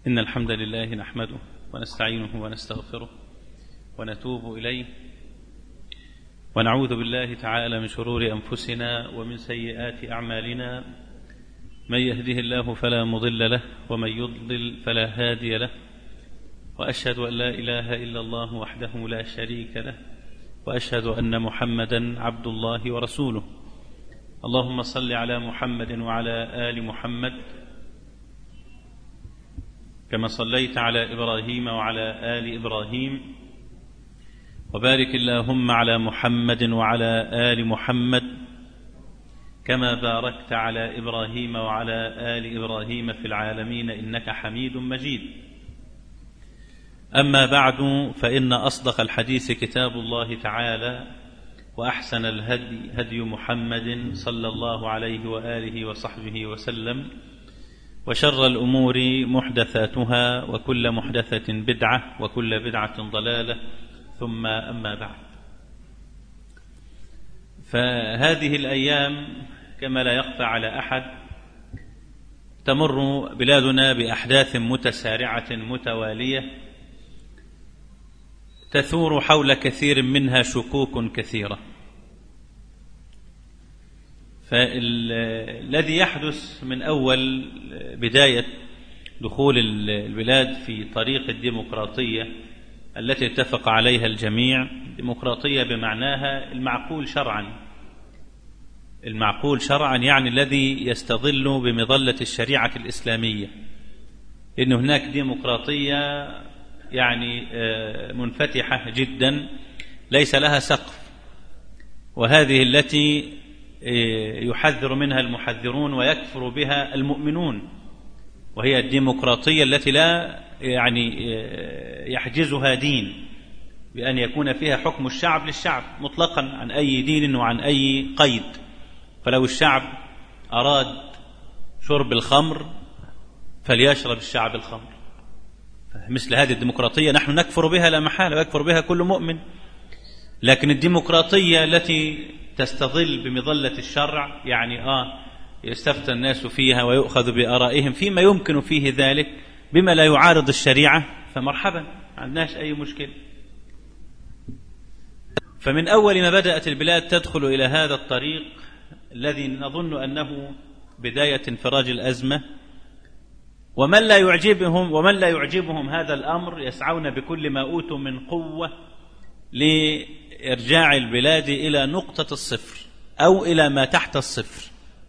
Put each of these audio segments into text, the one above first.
إن الحمد لله نحمده ونستعينه ونستغفره ونتوب إليه ونعوذ بالله تعالى من شرور أنفسنا ومن سيئات أعمالنا من يهده الله فلا مضل له ومن يضلل فلا هادي له وأشهد أن لا إله إلا الله وحده لا شريك له وأشهد أن محمدا عبد الله ورسوله اللهم صل على محمد وعلى آل محمد كما صليت على ابراهيم وعلى ال ابراهيم وبارك اللهم على محمد وعلى ال محمد كما باركت على ابراهيم وعلى ال ابراهيم في العالمين انك حميد مجيد اما بعد فان اصدق الحديث كتاب الله تعالى واحسن الهدي هدي محمد صلى الله عليه واله وصحبه وسلم وشر الامور محدثاتها وكل محدثه بدعه وكل بدعه ضلاله ثم اما بعد فهذه الايام كما لا يخفى على احد تمر بلادنا باحداث متسارعه متواليه تثور حول كثير منها شكوك كثيره فالذي يحدث من اول بدايه دخول البلاد في طريق الديمقراطيه التي اتفق عليها الجميع الديمقراطيه بمعناها المعقول شرعا المعقول شرعا يعني الذي يستظل بمظله الشريعه الاسلاميه ان هناك ديمقراطيه يعني منفتحه جدا ليس لها سقف وهذه التي يحذر منها المحذرون ويكفر بها المؤمنون وهي الديمقراطية التي لا يعني يحجزها دين بأن يكون فيها حكم الشعب للشعب مطلقا عن أي دين وعن أي قيد فلو الشعب أراد شرب الخمر فليشرب الشعب الخمر مثل هذه الديمقراطية نحن نكفر بها لا محالة ويكفر بها كل مؤمن لكن الديمقراطية التي تستظل بمظلة الشرع يعني آه يستفتى الناس فيها ويؤخذ بآرائهم فيما يمكن فيه ذلك بما لا يعارض الشريعة فمرحبا ما عندناش أي مشكلة فمن أول ما بدأت البلاد تدخل إلى هذا الطريق الذي نظن أنه بداية انفراج الأزمة ومن لا يعجبهم ومن لا يعجبهم هذا الأمر يسعون بكل ما أوتوا من قوة لإرجاع البلاد إلى نقطة الصفر أو إلى ما تحت الصفر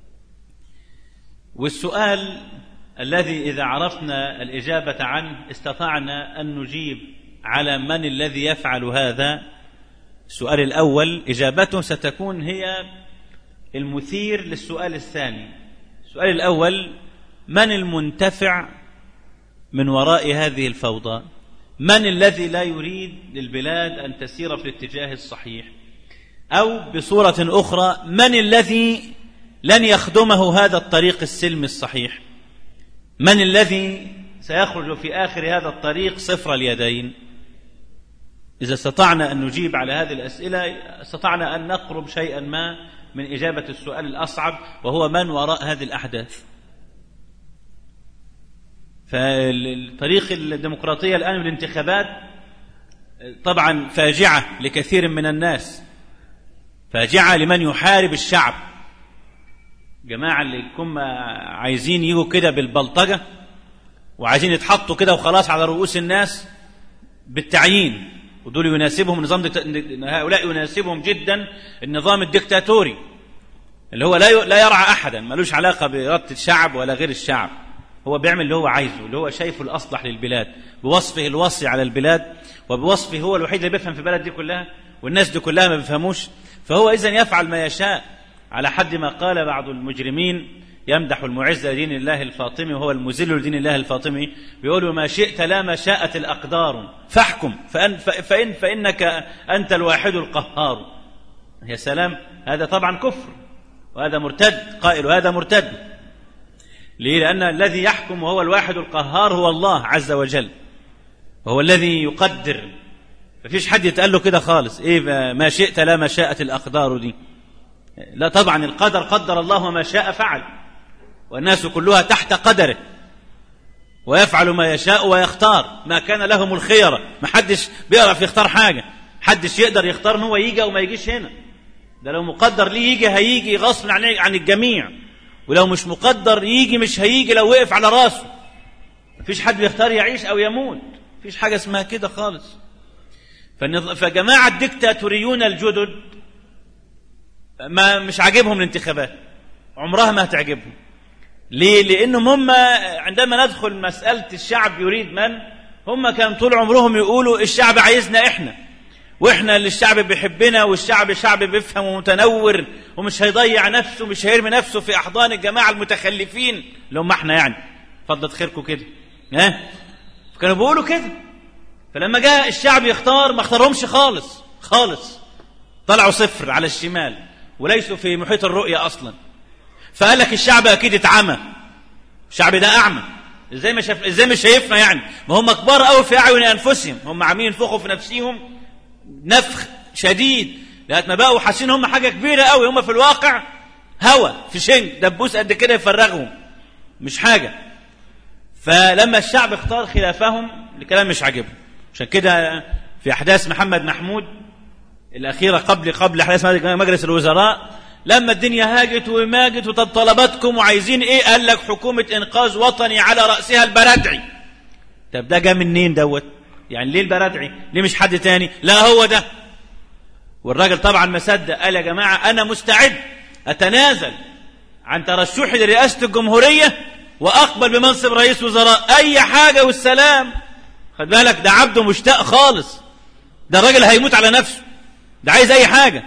والسؤال الذي إذا عرفنا الإجابة عنه استطعنا أن نجيب على من الذي يفعل هذا السؤال الأول إجابته ستكون هي المثير للسؤال الثاني السؤال الأول من المنتفع من وراء هذه الفوضى من الذي لا يريد للبلاد أن تسير في الاتجاه الصحيح أو بصورة أخرى من الذي لن يخدمه هذا الطريق السلمي الصحيح من الذي سيخرج في آخر هذا الطريق صفر اليدين إذا استطعنا أن نجيب على هذه الأسئلة استطعنا أن نقرب شيئا ما من إجابة السؤال الأصعب وهو من وراء هذه الأحداث فالطريق الديمقراطية الآن بالانتخابات طبعا فاجعة لكثير من الناس فاجعة لمن يحارب الشعب جماعة اللي هم عايزين يجوا كده بالبلطجة وعايزين يتحطوا كده وخلاص على رؤوس الناس بالتعيين ودول يناسبهم نظام دكت... هؤلاء يناسبهم جدا النظام الدكتاتوري اللي هو لا ي... لا يرعى احدا ملوش علاقه بإرادة الشعب ولا غير الشعب هو بيعمل اللي هو عايزه اللي هو شايفه الاصلح للبلاد بوصفه الوصي على البلاد وبوصفه هو الوحيد اللي بيفهم في البلد دي كلها والناس دي كلها ما بيفهموش فهو اذا يفعل ما يشاء على حد ما قال بعض المجرمين يمدح المعز لدين الله الفاطمي وهو المذل لدين الله الفاطمي بيقولوا ما شئت لا ما شاءت الأقدار فاحكم فأن, فإن فإنك أنت الواحد القهار يا سلام هذا طبعا كفر وهذا مرتد قائل هذا مرتد ليه لأن الذي يحكم وهو الواحد القهار هو الله عز وجل وهو الذي يقدر مفيش حد يتقال له كده خالص ايه ما شئت لا ما شاءت الأقدار دي لا طبعا القدر قدر الله وما شاء فعل والناس كلها تحت قدره ويفعل ما يشاء ويختار ما كان لهم الخيرة ما حدش بيعرف يختار حاجة حدش يقدر يختار ان هو يجي او ما يجيش هنا ده لو مقدر ليه يجي هيجي غصب عن عن الجميع ولو مش مقدر يجي مش هيجي لو وقف على راسه مفيش حد بيختار يعيش او يموت مفيش حاجة اسمها كده خالص فجماعة الدكتاتوريون الجدد ما مش عاجبهم الانتخابات عمرها ما هتعجبهم ليه لانهم هم عندما ندخل مساله الشعب يريد من هم كان طول عمرهم يقولوا الشعب عايزنا احنا واحنا اللي الشعب بيحبنا والشعب شعب بيفهم ومتنور ومش هيضيع نفسه مش هيرمي نفسه في احضان الجماعه المتخلفين اللي هم احنا يعني فضلت خيركم كده ها كانوا بيقولوا كده فلما جاء الشعب يختار ما اختارهمش خالص خالص طلعوا صفر على الشمال وليسوا في محيط الرؤيه اصلا فقال لك الشعب اكيد اتعمى الشعب ده اعمى ازاي ما شاف ازاي مش شايفنا يعني ما هم كبار قوي في اعين انفسهم هم عاملين ينفخوا في نفسهم نفخ شديد لغايه ما بقوا حاسين هم حاجه كبيره قوي هم في الواقع هوا في شنج دبوس قد كده يفرغهم مش حاجه فلما الشعب اختار خلافهم الكلام مش عاجبهم عشان كده في احداث محمد محمود الاخيره قبل قبل احداث مجلس الوزراء لما الدنيا هاجت وماجت وطب طلباتكم وعايزين ايه قال لك حكومة انقاذ وطني على رأسها البرادعي طب ده جه منين دوت يعني ليه البرادعي ليه مش حد تاني لا هو ده والراجل طبعا ما صدق قال يا جماعة انا مستعد اتنازل عن ترشحي لرئاسة الجمهورية واقبل بمنصب رئيس وزراء اي حاجة والسلام خد بالك ده عبده مشتاق خالص ده الراجل هيموت على نفسه ده عايز اي حاجه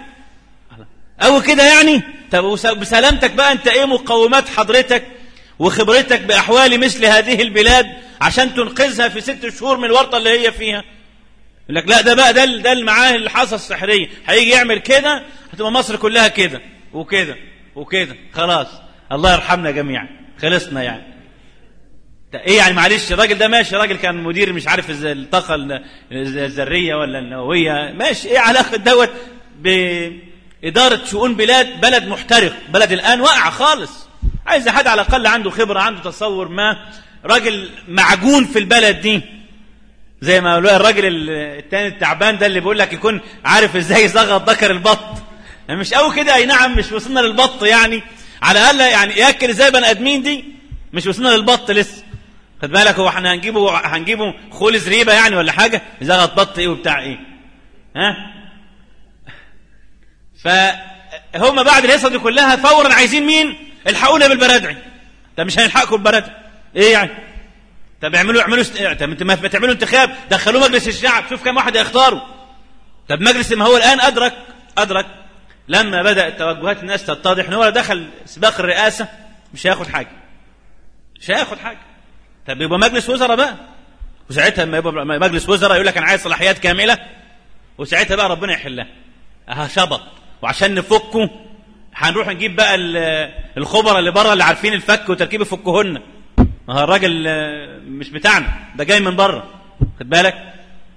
أو كده يعني طب بسلامتك بقى أنت إيه مقومات حضرتك وخبرتك بأحوال مثل هذه البلاد عشان تنقذها في ست شهور من الورطة اللي هي فيها يقول لك لا ده بقى ده ده المعاه الحصى السحرية هيجي يعمل كده هتبقى مصر كلها كده وكده وكده خلاص الله يرحمنا جميعا خلصنا يعني ايه يعني معلش الراجل ده ماشي راجل كان مدير مش عارف الطاقه الذريه ولا النوويه ماشي ايه علاقه دوت إدارة شؤون بلاد بلد محترق بلد الآن واقع خالص عايز حد على الأقل عنده خبرة عنده تصور ما راجل معجون في البلد دي زي ما قالوا الراجل التاني التعبان ده اللي بيقول لك يكون عارف ازاي يزغط ذكر البط يعني مش قوي كده اي نعم مش وصلنا للبط يعني على الاقل يعني ياكل ازاي بني ادمين دي مش وصلنا للبط لسه خد بالك هو احنا هنجيبه هنجيبه خول زريبه يعني ولا حاجه يزغط بط ايه وبتاع ايه ها فهم بعد الهيصه دي كلها فورا عايزين مين؟ الحقونا بالبرادعي طب مش هنلحقكم بالبرادعي ايه يعني؟ طب اعملوا اعملوا است... طب انت ما تعملوا انتخاب دخلوه مجلس الشعب شوف كم واحد هيختاروا طب مجلس ما هو الان ادرك ادرك لما بدات توجهات الناس تتضح ان هو دخل سباق الرئاسه مش هياخد حاجه مش هياخد حاجه طب يبقى مجلس وزراء بقى وساعتها لما يبقى مجلس وزراء يقول لك انا عايز صلاحيات كامله وساعتها بقى ربنا يحلها اه شبط وعشان نفكه هنروح نجيب بقى الخبراء اللي بره اللي عارفين الفك وتركيب يفكهن ما هو الراجل مش بتاعنا ده جاي من بره خد بالك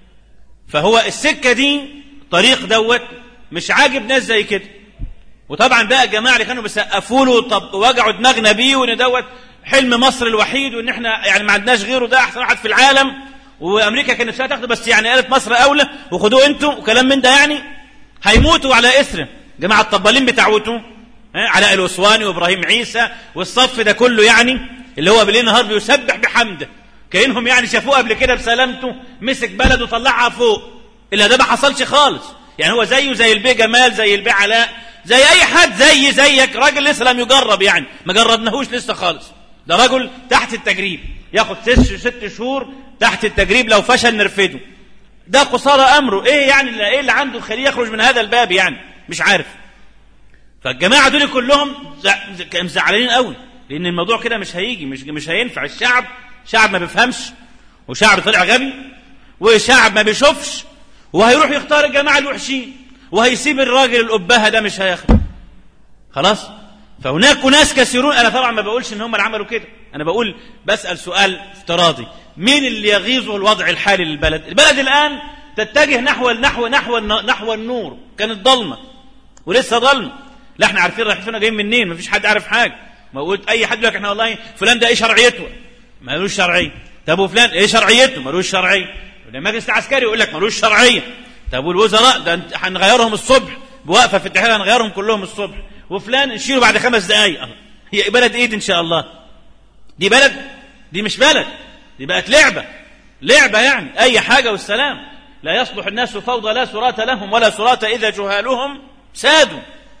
فهو السكه دي طريق دوت مش عاجب ناس زي كده وطبعا بقى الجماعه اللي كانوا بيسقفوا له طب وجعوا دماغنا بيه وان دوت حلم مصر الوحيد وان احنا يعني ما عندناش غيره ده احسن واحد في العالم وامريكا كانت نفسها تاخده بس يعني قالت مصر اولى وخدوه انتوا وكلام من ده يعني هيموتوا على اسره جماعه الطبالين بتاعته علاء الاسواني وابراهيم عيسى والصف ده كله يعني اللي هو بالليل نهار بيسبح بحمده كانهم يعني شافوه قبل كده بسلامته مسك بلد وطلعها فوق الا ده ما حصلش خالص يعني هو زيه زي البي جمال زي البي علاء زي اي حد زي زيك راجل لسه لم يجرب يعني ما جربناهوش لسه خالص ده رجل تحت التجريب ياخد ست ست شهور تحت التجريب لو فشل نرفده ده قصارى امره ايه يعني اللي ايه اللي عنده يخليه يخرج من هذا الباب يعني مش عارف فالجماعه دول كلهم مزعلانين قوي لان الموضوع كده مش هيجي مش مش هينفع الشعب شعب ما بيفهمش وشعب طلع غبي وشعب ما بيشوفش وهيروح يختار الجماعه الوحشين وهيسيب الراجل الابهه ده مش هياخد خلاص فهناك ناس كثيرون انا طبعا ما بقولش ان هم اللي عملوا كده انا بقول بسال سؤال افتراضي مين اللي يغيظه الوضع الحالي للبلد البلد الان تتجه نحو نحو نحو نحو النور كانت ضلمه ولسه ضلمه لا احنا عارفين رايحين فين جايين منين مفيش حد عارف حاجه ما قلت اي حد يقول لك احنا والله فلان ده ايه شرعيته ما لوش شرعيه طب وفلان ايه شرعيته ملوش شرعيه المجلس العسكري يقول لك ملوش شرعيه طب والوزراء ده هنغيرهم الصبح بوقفه في التحرير هنغيرهم كلهم الصبح وفلان نشيله بعد خمس دقائق هي بلد ايد ان شاء الله دي بلد دي مش بلد دي بقت لعبه لعبه يعني اي حاجه والسلام لا يصلح الناس فوضى لا سرات لهم ولا سرات اذا جهالهم سادوا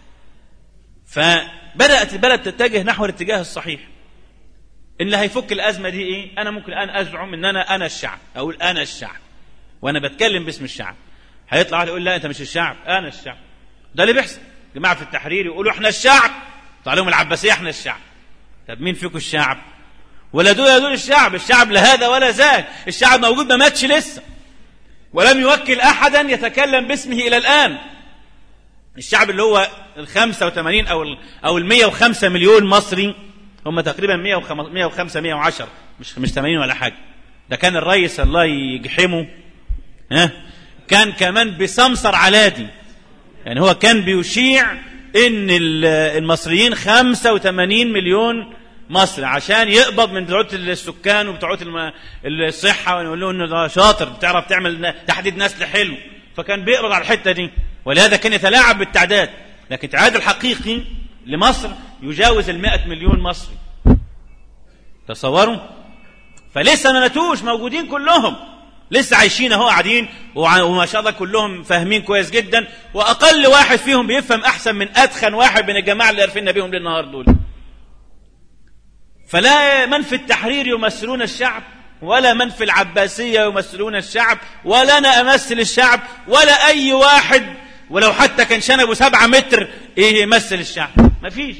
فبدات البلد تتجه نحو الاتجاه الصحيح اللي هيفك الازمه دي ايه انا ممكن الان ازعم ان انا انا الشعب اقول انا الشعب وانا بتكلم باسم الشعب هيطلع واحد يقول لا انت مش الشعب انا الشعب ده اللي بيحصل جماعه في التحرير يقولوا احنا الشعب طلع لهم العباسيه احنا الشعب طب مين فيكم الشعب ولا دول يا دول الشعب الشعب لا هذا ولا ذاك الشعب موجود ما ماتش لسه ولم يوكل احدا يتكلم باسمه الى الان الشعب اللي هو ال 85 او ال او ال 105 مليون مصري هم تقريبا 105 110 مش مش 80 ولا حاجه ده كان الرئيس الله يجحمه ها كان كمان بسمسر علادي يعني هو كان بيشيع ان المصريين 85 مليون مصري عشان يقبض من بتوع السكان وبتوع الصحه ونقول له انه ده شاطر بتعرف تعمل تحديد نسل حلو فكان بيقبض على الحته دي ولهذا كان يتلاعب بالتعداد لكن التعداد الحقيقي لمصر يجاوز ال 100 مليون مصري تصوروا فلسه ما ماتوش موجودين كلهم لسه عايشين اهو قاعدين وما شاء الله كلهم فاهمين كويس جدا واقل واحد فيهم بيفهم احسن من ادخن واحد من الجماعه اللي عارفين بيهم للنهار دول فلا من في التحرير يمثلون الشعب ولا من في العباسيه يمثلون الشعب ولا انا امثل الشعب ولا اي واحد ولو حتى كان شنبه سبعة متر ايه يمثل الشعب مفيش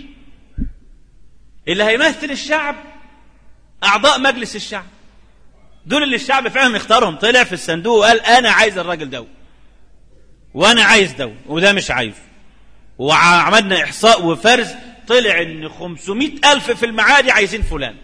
اللي هيمثل الشعب اعضاء مجلس الشعب دول اللي الشعب فعلا اختارهم طلع في الصندوق وقال انا عايز الراجل ده وانا عايز ده وده مش عايزه وعملنا احصاء وفرز طلع ان 500 الف في المعادي عايزين فلان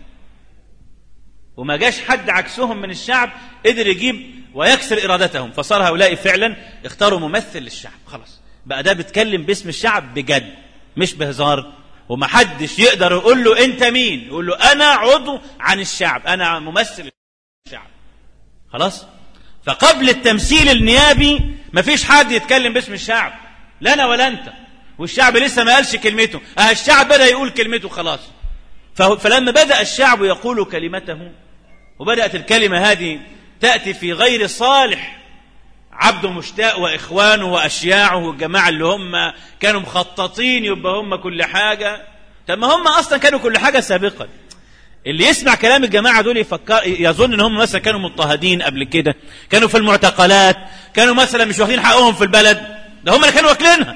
وما جاش حد عكسهم من الشعب قدر يجيب ويكسر ارادتهم فصار هؤلاء فعلا اختاروا ممثل للشعب خلاص بقى ده بيتكلم باسم الشعب بجد مش بهزار ومحدش يقدر يقول له انت مين يقول له انا عضو عن الشعب انا ممثل الشعب خلاص فقبل التمثيل النيابي مفيش حد يتكلم باسم الشعب لا انا ولا انت والشعب لسه ما قالش كلمته اه الشعب بدا يقول كلمته خلاص فلما بدا الشعب يقول كلمته وبدات الكلمه هذه تاتي في غير صالح عبد مشتاق واخوانه واشياعه والجماعه اللي هم كانوا مخططين يبقى هم كل حاجه طب ما هم اصلا كانوا كل حاجه سابقا اللي يسمع كلام الجماعه دول يفكر يظن ان هم مثلا كانوا مضطهدين قبل كده كانوا في المعتقلات كانوا مثلا مش واخدين حقهم في البلد ده هم اللي كانوا واكلينها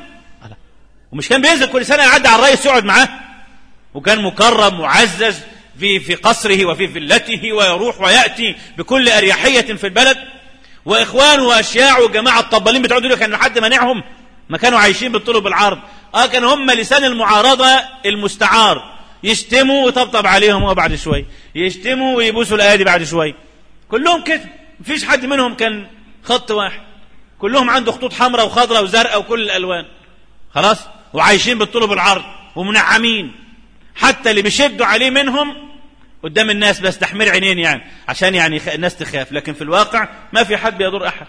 ومش كان بينزل كل سنه يعدي على الرئيس يقعد معاه وكان مكرم معزز في في قصره وفي فيلته ويروح وياتي بكل اريحيه في البلد واخوانه واشياعه وجماعه الطبالين بتوع دول كان حد مانعهم ما كانوا عايشين بالطول بالعرض اه كانوا هم لسان المعارضه المستعار يشتموا ويطبطب عليهم هو بعد شوي يشتموا ويبوسوا الايادي بعد شوي كلهم كده مفيش حد منهم كان خط واحد كلهم عنده خطوط حمراء وخضراء وزرقاء وكل الالوان خلاص وعايشين بالطول بالعرض ومنعمين حتى اللي بيشدوا عليه منهم قدام الناس بس تحمير عينين يعني عشان يعني الناس تخاف لكن في الواقع ما في حد بيضر احد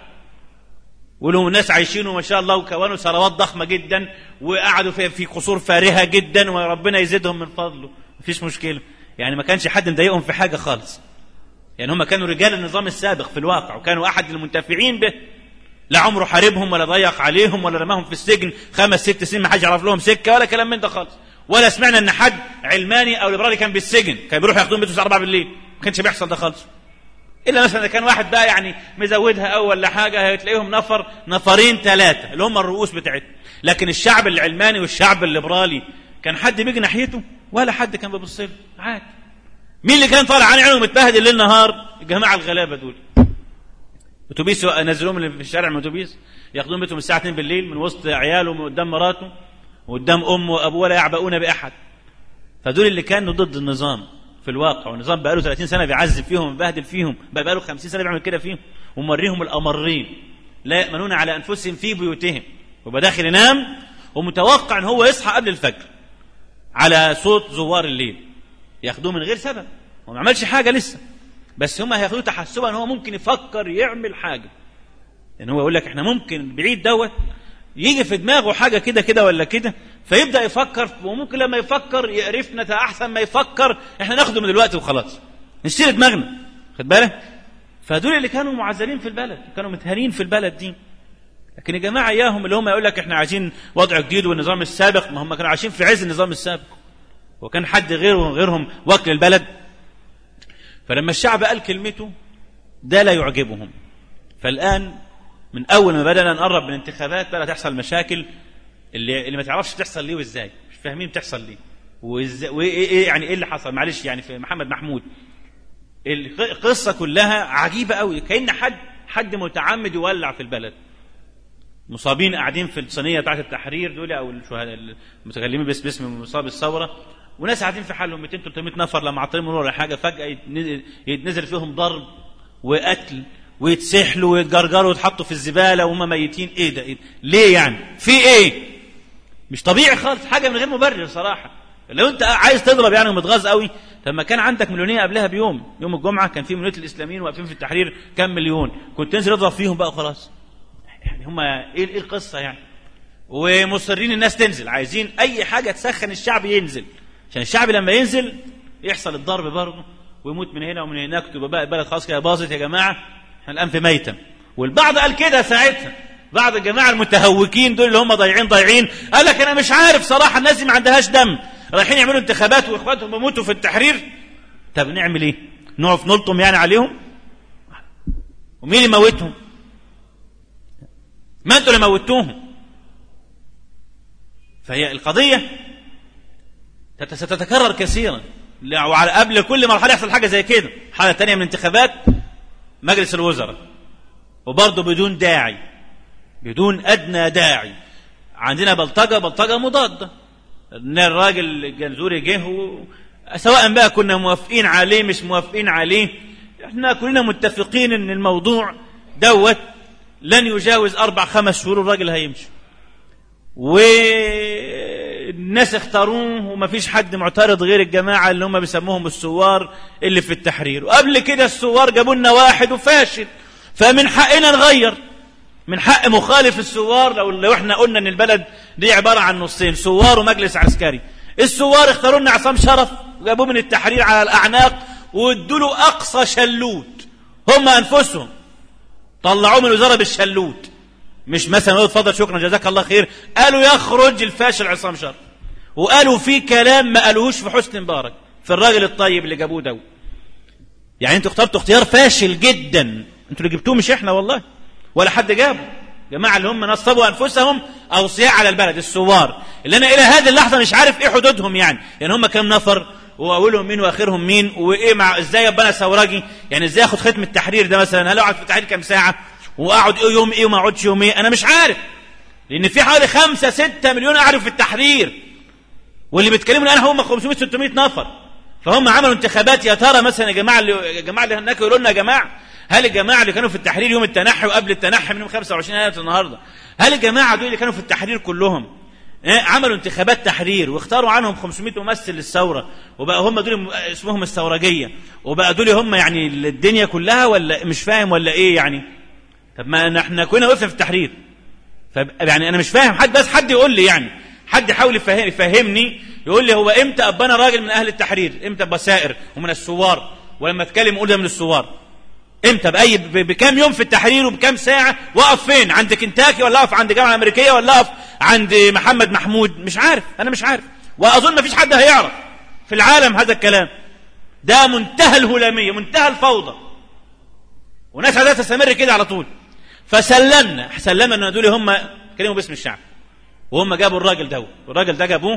ولهم ناس عايشين وما شاء الله وكونوا ثروات ضخمه جدا وقعدوا في, في قصور فارهه جدا وربنا يزيدهم من فضله مفيش مشكله يعني ما كانش حد مضايقهم في حاجه خالص يعني هم كانوا رجال النظام السابق في الواقع وكانوا احد المنتفعين به لا عمره حاربهم ولا ضيق عليهم ولا رماهم في السجن خمس ست سنين ما حدش يعرف لهم سكه ولا كلام من ده خالص ولا سمعنا ان حد علماني او ليبرالي كان بالسجن كان بيروح ياخدوهم بيته الساعه 4 بالليل ما كانش بيحصل ده خالص الا مثلا كان واحد بقى يعني مزودها او ولا حاجه هتلاقيهم نفر نفرين ثلاثه اللي هم الرؤوس بتاعتهم لكن الشعب العلماني والشعب الليبرالي كان حد بيجي ناحيته ولا حد كان بيبص له عادي مين اللي كان طالع عينه متبهدل ليل نهار الجماعه الغلابه دول اتوبيس نزلوهم في الشارع من اتوبيس ياخدوهم بيتهم الساعه 2 بالليل من وسط عياله ومن قدام مراته وقدام امه وابوه ولا يعبؤون باحد فدول اللي كانوا ضد النظام في الواقع والنظام بقاله 30 سنه بيعذب فيهم ويبهدل فيهم بقى بقاله 50 سنه بيعمل كده فيهم وموريهم الامرين لا يامنون على انفسهم في بيوتهم ويبقى داخل ينام ومتوقع ان هو يصحى قبل الفجر على صوت زوار الليل ياخدوه من غير سبب هو ما عملش حاجه لسه بس هم هياخدوه تحسبا ان هو ممكن يفكر يعمل حاجه يعني هو يقول لك احنا ممكن بعيد دوت يجي في دماغه حاجه كده كده ولا كده فيبدا يفكر وممكن لما يفكر يقرفنا احسن ما يفكر احنا ناخده من دلوقتي وخلاص نشتري دماغنا خد بالك فدول اللي كانوا معزلين في البلد كانوا متهانين في البلد دي لكن يا جماعه اياهم اللي هم يقول لك احنا عايزين وضع جديد والنظام السابق ما هم كانوا عايشين في عز النظام السابق وكان حد غيرهم غيرهم وكل البلد فلما الشعب قال كلمته ده لا يعجبهم فالان من اول ما بدانا نقرب من الانتخابات بدا تحصل مشاكل اللي اللي ما تعرفش تحصل ليه وازاي مش فاهمين بتحصل ليه وازاي وايه ايه يعني ايه اللي حصل معلش يعني في محمد محمود القصه كلها عجيبه قوي كان حد حد متعمد يولع في البلد مصابين قاعدين في الصينيه بتاعت التحرير دول او المتكلمين بس باسم مصاب الثوره وناس قاعدين في حالهم 200 300 نفر لما عطيهم ولا حاجه فجاه يتنزل فيهم ضرب وقتل ويتسحلوا ويتجرجروا ويتحطوا في الزباله وهم ميتين ايه ده إيه؟ ليه يعني في ايه مش طبيعي خالص حاجه من غير مبرر صراحه لو انت عايز تضرب يعني ومتغاظ قوي لما كان عندك مليونيه قبلها بيوم يوم الجمعه كان في مليونيه الاسلاميين واقفين في التحرير كام مليون كنت تنزل تضرب فيهم بقى وخلاص يعني هم ايه ايه القصه يعني ومصرين الناس تنزل عايزين اي حاجه تسخن الشعب ينزل عشان الشعب لما ينزل يحصل الضرب برضه ويموت من هنا ومن هناك تبقى بقى البلد خلاص كده باظت يا جماعه احنا الان في ميتم والبعض قال كده ساعتها بعض الجماعه المتهوكين دول اللي هم ضايعين ضايعين قال لك انا مش عارف صراحه الناس دي ما عندهاش دم رايحين يعملوا انتخابات واخواتهم بيموتوا في التحرير طب نعمل ايه؟ نقف نلطم يعني عليهم؟ ومين اللي موتهم؟ ما انتوا اللي موتوهم فهي القضيه ستتكرر كثيرا وعلى قبل كل مرحله يحصل حاجه زي كده حاله ثانيه من انتخابات مجلس الوزراء وبرضه بدون داعي بدون ادنى داعي عندنا بلطجه بلطجه مضاده ان الراجل الجنزوري جه و... سواء بقى كنا موافقين عليه مش موافقين عليه احنا كلنا متفقين ان الموضوع دوت لن يجاوز اربع خمس شهور الراجل هيمشي والناس اختاروه ومفيش حد معترض غير الجماعه اللي هم بيسموهم الثوار اللي في التحرير وقبل كده الثوار جابوا لنا واحد وفاشل فمن حقنا نغير من حق مخالف الثوار لو لو احنا قلنا ان البلد دي عباره عن نصين ثوار ومجلس عسكري الثوار اختاروا لنا عصام شرف وجابوه من التحرير على الاعناق وادوا له اقصى شلوت هم انفسهم طلعوه من الوزاره بالشلوت مش مثلا يقول اتفضل شكرا جزاك الله خير قالوا يخرج الفاشل عصام شرف وقالوا في كلام ما قالوهوش في حسني مبارك في الراجل الطيب اللي جابوه ده يعني انتوا اخترتوا اختيار فاشل جدا انتوا اللي جبتوه مش احنا والله ولا حد جابه جماعة اللي هم نصبوا أنفسهم أوصياء على البلد الثوار اللي أنا إلى هذه اللحظة مش عارف إيه حدودهم يعني يعني هم كم نفر وأولهم مين وآخرهم مين وإيه مع إزاي يبقى أنا ثورجي يعني إزاي آخد ختم التحرير ده مثلا هل أقعد في التحرير كام ساعة وأقعد إيه يوم إيه وما أقعدش يوم إيه أنا مش عارف لأن في حوالي خمسة ستة مليون قعدوا في التحرير واللي بيتكلموا الآن هم 500 600 نفر فهم عملوا انتخابات يا ترى مثلا يا جماعة اللي يا جماعة اللي هناك يقولوا لنا يا جماعة هل الجماعة اللي كانوا في التحرير يوم التنحي وقبل التنحي من يوم 25 يناير النهارده هل الجماعة دول اللي كانوا في التحرير كلهم إيه عملوا انتخابات تحرير واختاروا عنهم 500 ممثل للثورة وبقى هم دول اسمهم الثورجية وبقى دول هم يعني الدنيا كلها ولا مش فاهم ولا ايه يعني طب ما احنا كنا وقفنا في التحرير يعني انا مش فاهم حد بس حد يقول لي يعني حد يحاول يفهم يفهمني يقول لي هو امتى ابقى انا راجل من اهل التحرير امتى ابقى سائر ومن الثوار ولما اتكلم اقول ده من الثوار امتى باي بكام يوم في التحرير وبكام ساعه واقف فين عند كنتاكي ولا اقف عند الجامعه الامريكيه ولا اقف عند محمد محمود مش عارف انا مش عارف واظن ما فيش حد هيعرف في العالم هذا الكلام ده منتهى الهلاميه منتهى الفوضى وناس عايزه تستمر كده على طول فسلمنا سلمنا ان دول هم كلموا باسم الشعب وهم جابوا الراجل ده والراجل ده جابوه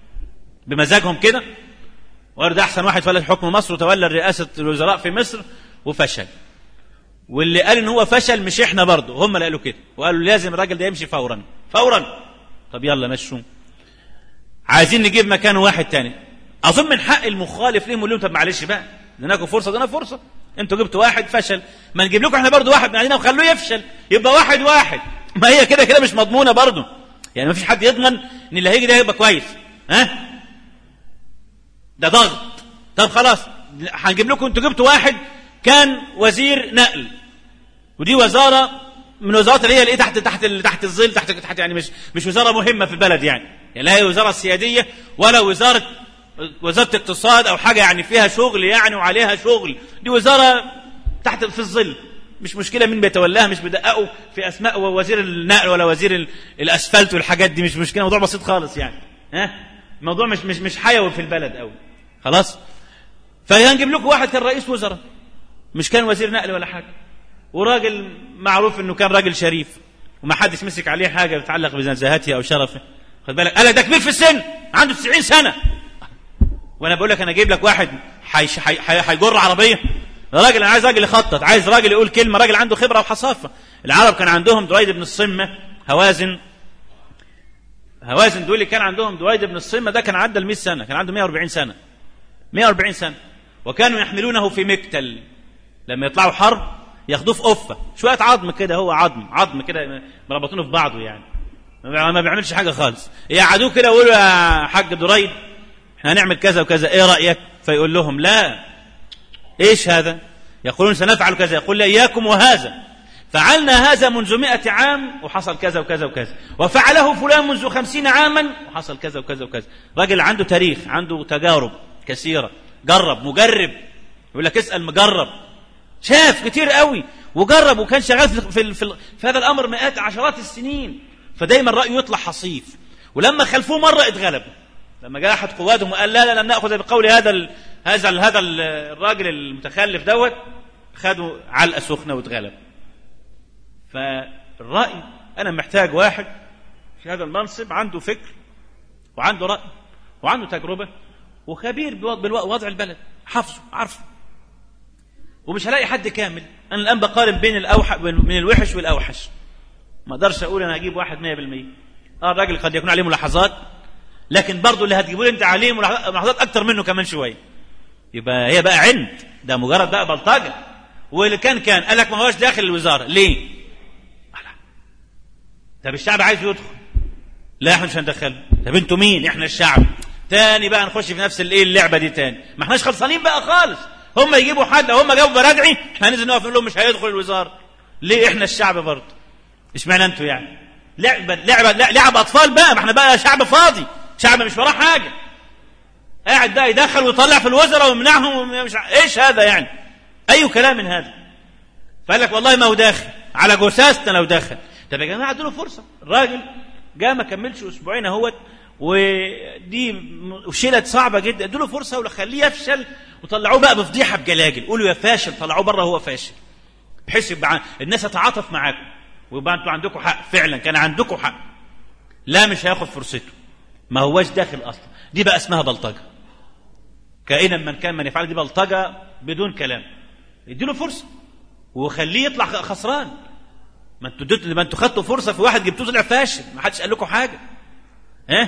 بمزاجهم كده وقالوا ده احسن واحد فلت حكم مصر وتولى رئاسه الوزراء في مصر وفشل واللي قال ان هو فشل مش احنا برضه هم اللي قالوا كده وقالوا لازم الراجل ده يمشي فورا فورا طب يلا مشوا عايزين نجيب مكانه واحد تاني اظن من حق المخالف ليهم لهم طب معلش بقى اديناكم فرصه ادينا فرصه انتوا جبتوا واحد فشل ما نجيب لكم احنا برضه واحد من عندنا وخلوه يفشل يبقى واحد واحد ما هي كده كده مش مضمونه برضه يعني ما فيش حد يضمن ان اللي هيجي ده هيبقى كويس ها ده ضغط طب خلاص هنجيب لكم انتوا جبتوا واحد كان وزير نقل ودي وزاره من الوزارات اللي هي اللي تحت تحت تحت الظل تحت تحت يعني مش مش وزاره مهمه في البلد يعني يعني لا هي وزاره سياديه ولا وزاره وزاره اقتصاد او حاجه يعني فيها شغل يعني وعليها شغل دي وزاره تحت في الظل مش مشكله مين بيتولاها مش بيدققوا في اسماء وزير النقل ولا وزير الاسفلت والحاجات دي مش مشكله موضوع بسيط خالص يعني ها الموضوع مش مش مش حيوي في البلد قوي خلاص فهنجيب لكم واحد كان رئيس وزراء مش كان وزير نقل ولا حاجه وراجل معروف انه كان راجل شريف وما حدش مسك عليه حاجه تتعلق بنزاهته او شرفه خد بالك قال ده كبير في السن عنده 90 سنه وانا بقول لك انا اجيب لك واحد هيجر عربيه راجل انا عايز راجل يخطط عايز راجل يقول كلمه راجل عنده خبره وحصافه العرب كان عندهم دويد بن الصمه هوازن هوازن دول اللي كان عندهم دويد بن الصمه ده كان عدى ال 100 سنه كان عنده 140 سنه 140 سنه وكانوا يحملونه في مكتل لما يطلعوا حرب ياخدوه في قفه شويه عظم كده هو عظم عظم كده مربطينه في بعضه يعني ما بيعملش حاجه خالص يقعدوه كده ويقولوا يا حاج دريد احنا هنعمل كذا وكذا ايه رايك فيقول لهم لا ايش هذا يقولون سنفعل كذا يقول لا اياكم وهذا فعلنا هذا منذ مئة عام وحصل كذا وكذا وكذا وفعله فلان منذ خمسين عاما وحصل كذا وكذا وكذا راجل عنده تاريخ عنده تجارب كثيرة جرب مجرب يقول لك اسأل مجرب شاف كتير قوي وجرب وكان شغال في, في, في, في هذا الأمر مئات عشرات السنين فدايما رأيه يطلع حصيف ولما خلفوه مرة اتغلب لما جاء أحد قوادهم وقال لا لا لن نأخذ بقول هذا ال هذا ال هذا الراجل المتخلف دوت خدوا علقة سخنة واتغلب فالرأي أنا محتاج واحد في هذا المنصب عنده فكر وعنده رأي وعنده تجربة وخبير بوضع البلد حافظه عارفه ومش هلاقي حد كامل أنا الآن بقارن بين الأوح من الوحش والأوحش ما اقدرش أقول أنا هجيب واحد 100% اه الراجل قد يكون عليه ملاحظات لكن برضه اللي هتجيبوا لي انت عليه ملاحظات اكتر منه كمان شويه يبقى هي بقى عند ده مجرد بقى بلطجه واللي كان كان قال لك ما هوش داخل الوزاره ليه؟ طب الشعب عايز يدخل لا احنا مش هندخله طب انتوا مين؟ احنا الشعب تاني بقى نخش في نفس الايه اللعبه دي تاني ما احناش خلصانين بقى خالص هم يجيبوا حد لو هم جابوا برادعي احنا هننزل نقف نقول لهم مش هيدخل الوزاره ليه احنا الشعب برضه اشمعنى انتوا يعني لعبه لعبه لعب اطفال بقى ما احنا بقى شعب فاضي شعب مش وراه حاجه قاعد بقى يدخل ويطلع في الوزراء ويمنعهم مش ايش هذا يعني اي كلام من هذا فقال لك والله ما هو داخل على جثاثنا لو دخل طب يا جماعه ادوا له فرصه الراجل جاء ما كملش اسبوعين اهوت ودي شيلت صعبه جدا ادوا له فرصه وخليه يفشل وطلعوه بقى بفضيحه بجلاجل قولوا يا فاشل طلعوه بره هو فاشل بحيث يبقى الناس تتعاطف معاكم ويبقى انتوا عندكم حق فعلا كان عندكم حق لا مش هياخد فرصته ما هواش داخل اصلا دي بقى اسمها بلطجه كائنا من كان من يفعل دي بلطجه بدون كلام اديله فرصه وخليه يطلع خسران ما انتوا ما انتوا خدتوا فرصه في واحد جبتوه طلع فاشل ما حدش قال لكم حاجه ها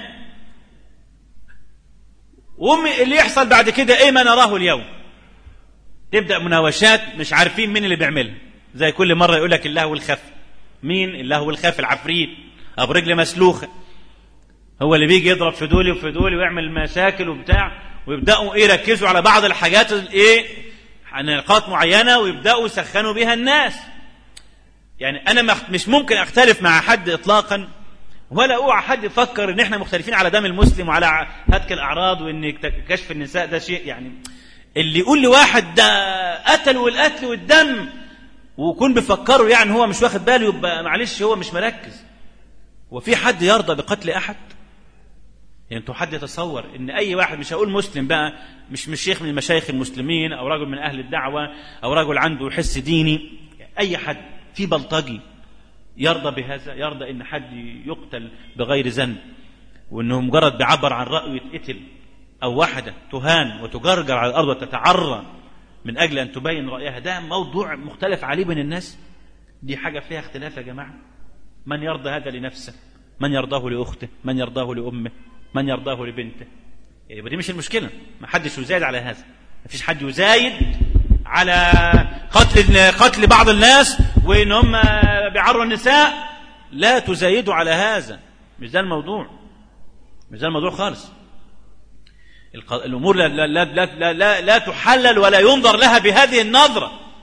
وامي اللي يحصل بعد كده ايه ما نراه اليوم تبدا مناوشات مش عارفين مين اللي بيعملها زي كل مره يقول لك الله والخف مين الله والخف العفريت ابو رجل مسلوخه هو اللي بيجي يضرب في دولي وفي دولي ويعمل مشاكل وبتاع ويبداوا ايه يركزوا على بعض الحاجات الايه نقاط معينه ويبداوا يسخنوا بها الناس يعني انا مش ممكن اختلف مع حد اطلاقا ولا اوعى حد يفكر ان احنا مختلفين على دم المسلم وعلى هتك الاعراض وان كشف النساء ده شيء يعني اللي يقول لواحد ده قتل والقتل والدم ويكون بيفكروا يعني هو مش واخد باله يبقى معلش هو مش مركز وفي حد يرضى بقتل احد يعني انتوا حد يتصور ان اي واحد مش هقول مسلم بقى مش مش شيخ من المشايخ المسلمين او رجل من اهل الدعوه او رجل عنده حس ديني اي حد في بلطجي يرضى بهذا يرضى ان حد يقتل بغير ذنب وانه مجرد بيعبر عن رايه يتقتل او واحده تهان وتجرجر على الارض وتتعرى من اجل ان تبين رايها ده موضوع مختلف عليه بين الناس دي حاجه فيها اختلاف يا جماعه من يرضى هذا لنفسه من يرضاه لاخته من يرضاه لامه من يرضاه لبنته يبقى دي مش المشكله ما حدش يزايد على هذا ما فيش حد يزايد على قتل قتل بعض الناس وان هم بيعروا النساء لا تزايدوا على هذا مش ده الموضوع مش ده الموضوع خالص الامور لا لا لا لا لا, لا تحلل ولا ينظر لها بهذه النظره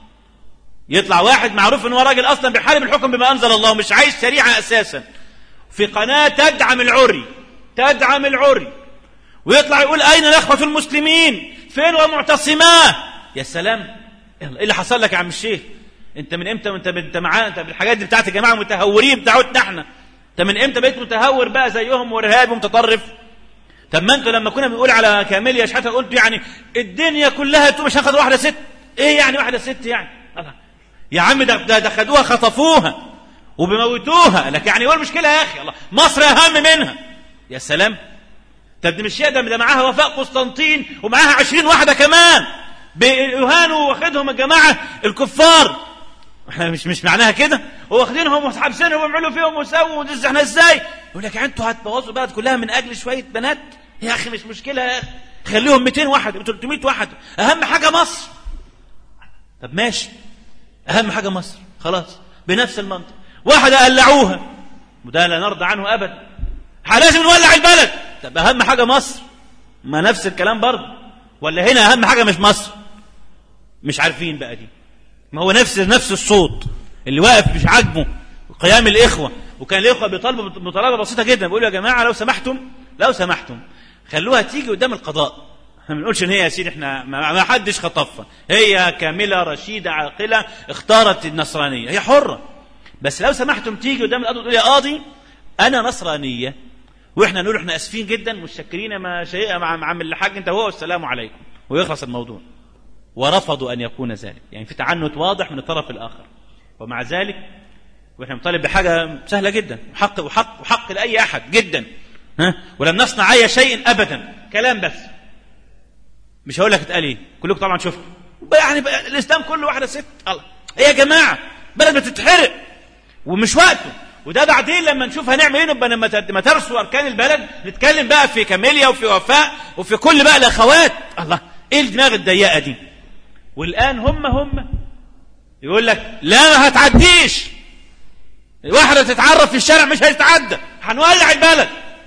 يطلع واحد معروف ان هو راجل اصلا بيحارب الحكم بما انزل الله مش عايز شريعه اساسا في قناه تدعم العري تدعم العري ويطلع يقول اين الاخوه المسلمين فين ومعتصماه يا سلام ايه اللي حصل لك يا عم الشيخ انت من امتى وانت انت معانا انت بالحاجات دي بتاعت الجماعه المتهورين بتاعتنا احنا انت من امتى بقيت متهور بقى زيهم وارهابي ومتطرف طب ما انتوا لما كنا بنقول على كاميليا شحاته قلت يعني الدنيا كلها انتوا مش هاخد واحده ست ايه يعني واحده ست يعني الله. يا عم ده ده, ده خدوها خطفوها وبيموتوها لك يعني ايه المشكله يا اخي الله مصر اهم منها يا سلام طب دي مش ده ده معاها وفاء قسطنطين ومعاها عشرين واحده كمان بيهانوا واخدهم الجماعه الكفار احنا مش مش معناها كده واخدينهم وحابسينهم ويعملوا فيهم ويسووا احنا ازاي يقول لك انتوا هتبوظوا البلد كلها من اجل شويه بنات يا اخي مش مشكله يا اخي خليهم 200 واحد 300 واحد اهم حاجه مصر طب ماشي اهم حاجه مصر خلاص بنفس المنطق واحده قلعوها وده لا نرضى عنه ابدا لازم نولع البلد طب اهم حاجه مصر ما نفس الكلام برضه ولا هنا اهم حاجه مش مصر مش عارفين بقى دي ما هو نفس نفس الصوت اللي واقف مش عاجبه قيام الاخوه وكان الاخوه بيطالبوا بطلبه بسيطه جدا بيقولوا يا جماعه لو سمحتم لو سمحتم خلوها تيجي قدام القضاء احنا ما بنقولش ان هي يا سيدي احنا ما حدش خطفها هي كامله رشيده عاقله اختارت النصرانيه هي حره بس لو سمحتم تيجي قدام القاضي تقول يا قاضي انا نصرانيه واحنا نقول احنا اسفين جدا متشكرين ما شيء مع عم الحاج انت هو والسلام عليكم ويخلص الموضوع ورفضوا ان يكون ذلك يعني في تعنت واضح من الطرف الاخر ومع ذلك واحنا بنطالب بحاجه سهله جدا وحق وحق وحق لاي احد جدا ها ولم نصنع اي شيء ابدا كلام بس مش هقول لك اتقال ايه كلكم طبعا شفتوا يعني الاسلام كله واحده ست الله ايه يا جماعه بلد بتتحرق ومش وقته وده بعدين لما نشوف هنعمل ايه نبقى لما ترسوا اركان البلد نتكلم بقى في كاميليا وفي وفاء وفي كل بقى الاخوات الله ايه الدماغ الضيقه دي والان هم هم يقول لك لا ما هتعديش واحده تتعرف في الشارع مش هتتعدى هنولع البلد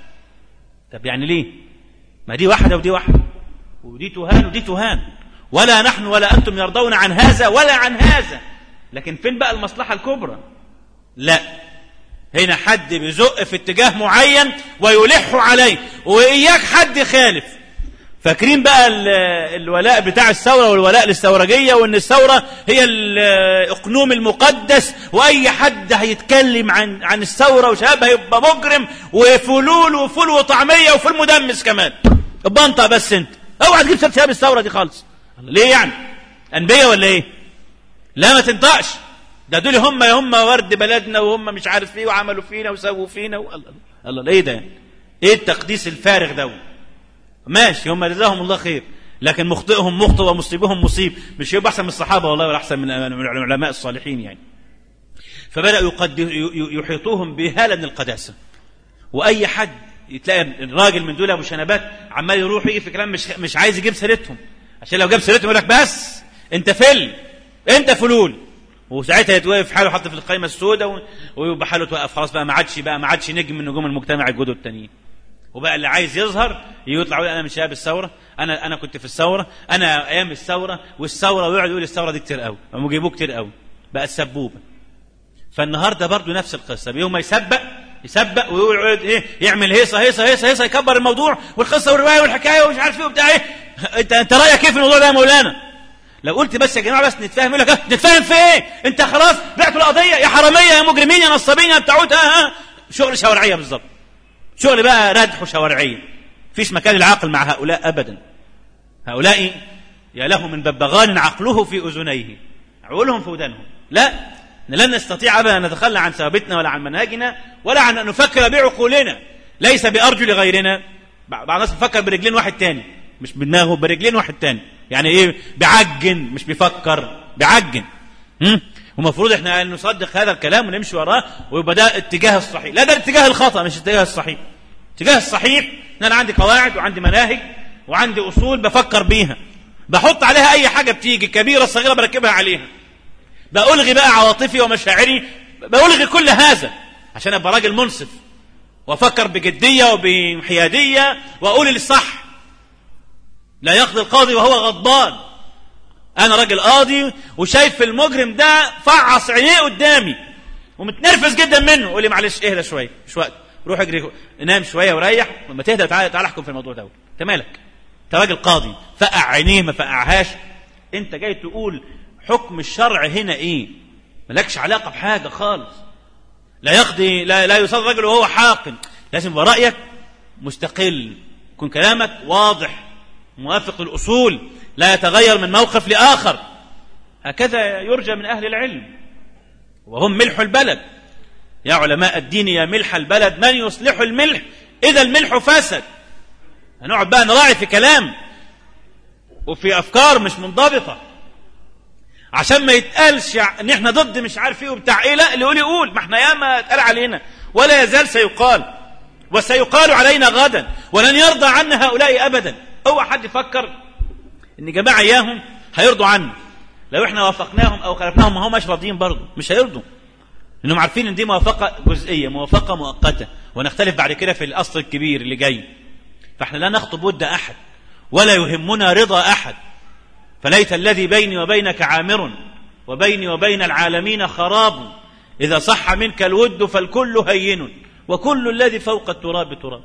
طب يعني ليه ما دي واحده ودي واحده ودي تهان ودي تهان ولا نحن ولا انتم يرضون عن هذا ولا عن هذا لكن فين بقى المصلحه الكبرى لا هنا حد بيزق في اتجاه معين ويلح عليه وإياك حد يخالف فاكرين بقى الولاء بتاع الثورة والولاء للثورجية وان الثورة هي الاقنوم المقدس واي حد هيتكلم عن عن الثورة وشباب هيبقى مجرم وفلول وفول وطعمية وفول مدمس كمان بنطق بس انت اوعى تجيب سيره شباب الثورة دي خالص ليه يعني انبياء ولا ايه لا ما تنطقش ده دول هم هم ورد بلدنا وهم مش عارف ايه وعملوا فينا وسووا فينا الله الله ايه ده ايه التقديس الفارغ ده ماشي هم جزاهم الله خير لكن مخطئهم مخطئ ومصيبهم مصيب مش يبقى احسن من الصحابه والله ولا احسن من العلماء الصالحين يعني فبداوا يحيطوهم بهاله من القداسه واي حد تلاقي الراجل من دول ابو شنبات عمال يروح يجي في كلام مش مش عايز يجيب سيرتهم عشان لو جاب سيرتهم يقول لك بس انت فل انت فلول وساعتها يتوقف حاله حط في القائمه السوداء ويبقى حاله توقف خلاص بقى ما عادش بقى ما عادش نجم من نجوم المجتمع الجدد التانيين وبقى اللي عايز يظهر يطلع يقول انا من شباب الثوره انا انا كنت في الثوره انا ايام الثوره والثوره ويقعد يقول الثوره دي كتير قوي هم جيبوه كتير قوي بقى السبوبه فالنهارده برضو نفس القصه يوم يسبق يسبق ويقعد ايه يعمل هيصه هيصه هيصه هيصه يكبر الموضوع والقصه والروايه والحكايه ومش عارف ايه وبتاع ايه انت انت رايك ايه في الموضوع ده يا مولانا لو قلت بس يا جماعه بس نتفاهم يقول لك نتفاهم في ايه انت خلاص بعتوا القضيه يا حراميه يا مجرمين يا نصابين يا بتاعوت ها ها شغل شوارعيه بالظبط شغل بقى ردح وشوارعيه فيش مكان العقل مع هؤلاء ابدا هؤلاء يا له من ببغان عقله في اذنيه عقولهم في ودانهم لا لن نستطيع ابدا ان نتخلى عن ثوابتنا ولا عن منهجنا ولا عن ان نفكر بعقولنا ليس بارجل غيرنا بعض الناس بيفكر برجلين واحد تاني مش بدماغه برجلين واحد تاني يعني ايه بعجن مش بيفكر بعجن ومفروض احنا نصدق هذا الكلام ونمشي وراه ويبقى ده الاتجاه الصحيح لا ده الاتجاه الخطا مش الاتجاه الصحيح الاتجاه الصحيح ان انا عندي قواعد وعندي مناهج وعندي اصول بفكر بيها بحط عليها اي حاجه بتيجي كبيره صغيره بركبها عليها بألغي بقى عواطفي ومشاعري بألغي كل هذا عشان ابقى راجل منصف وافكر بجديه وبحياديه واقول الصح لا يقضي القاضي وهو غضبان انا راجل قاضي وشايف المجرم ده فعص عينيه قدامي ومتنرفز جدا منه قول لي معلش اهدى شويه مش وقت روح اجري نام شويه وريح لما تهدى تعالى تعالى احكم في الموضوع ده انت مالك انت راجل قاضي فقع عينيه ما فقعهاش انت جاي تقول حكم الشرع هنا ايه مالكش علاقه بحاجه خالص لا يقضي لا, لا يصاد رجل وهو حاقن لازم يبقى رايك مستقل يكون كلامك واضح موافق للاصول لا يتغير من موقف لاخر هكذا يرجى من اهل العلم وهم ملح البلد يا علماء الدين يا ملح البلد من يصلح الملح اذا الملح فسد هنقعد بقى نراعي في كلام وفي افكار مش منضبطه عشان ما يتقالش ان احنا ضد مش عارف ايه وبتاع ايه لا اللي يقول يقول ما احنا ياما اتقال علينا ولا يزال سيقال وسيقال علينا غدا ولن يرضى عنا هؤلاء ابدا هو حد يفكر ان جماعه اياهم هيرضوا عنا لو احنا وافقناهم او خالفناهم ما هماش راضيين برضه مش هيرضوا لانهم عارفين ان دي موافقه جزئيه موافقه مؤقته ونختلف بعد كده في الاصل الكبير اللي جاي فاحنا لا نخطب ود احد ولا يهمنا رضا احد فليت الذي بيني وبينك عامر وبيني وبين العالمين خراب اذا صح منك الود فالكل هين وكل الذي فوق التراب تراب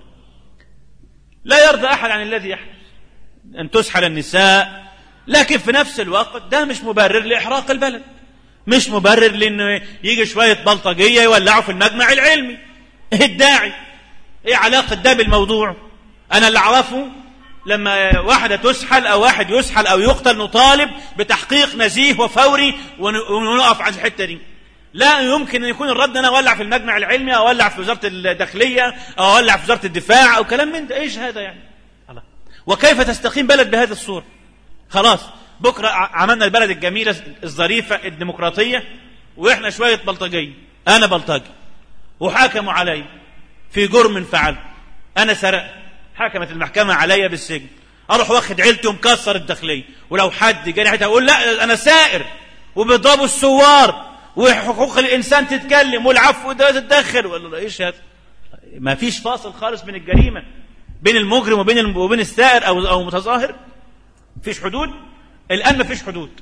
لا يرضى احد عن الذي يحدث ان تسحل النساء لكن في نفس الوقت ده مش مبرر لاحراق البلد مش مبرر لانه يجي شويه بلطجيه يولعوا في المجمع العلمي ايه الداعي ايه علاقه ده بالموضوع انا اللي اعرفه لما واحده تسحل او واحد يسحل او يقتل نطالب بتحقيق نزيه وفوري ونقف عند الحته دي لا يمكن ان يكون الرد انا اولع في المجمع العلمي او اولع في وزاره الداخليه او اولع في وزاره الدفاع او كلام من ده ايش هذا يعني الله وكيف تستقيم بلد بهذه الصوره خلاص بكره عملنا البلد الجميله الظريفه الديمقراطيه واحنا شويه بلطجيه انا بلطجي وحكموا علي في جرم فعلت انا سرقت حكمت المحكمه عليا بالسجن اروح واخد عيلتي ومكسر الداخليه ولو حد جاني حتى اقول لا انا سائر وبيضربوا الثوار وحقوق الانسان تتكلم والعفو ده تتدخل ولا ايش هذا ما فيش فاصل خالص بين الجريمه بين المجرم وبين وبين السائر او او متظاهر فيش حدود الان ما فيش حدود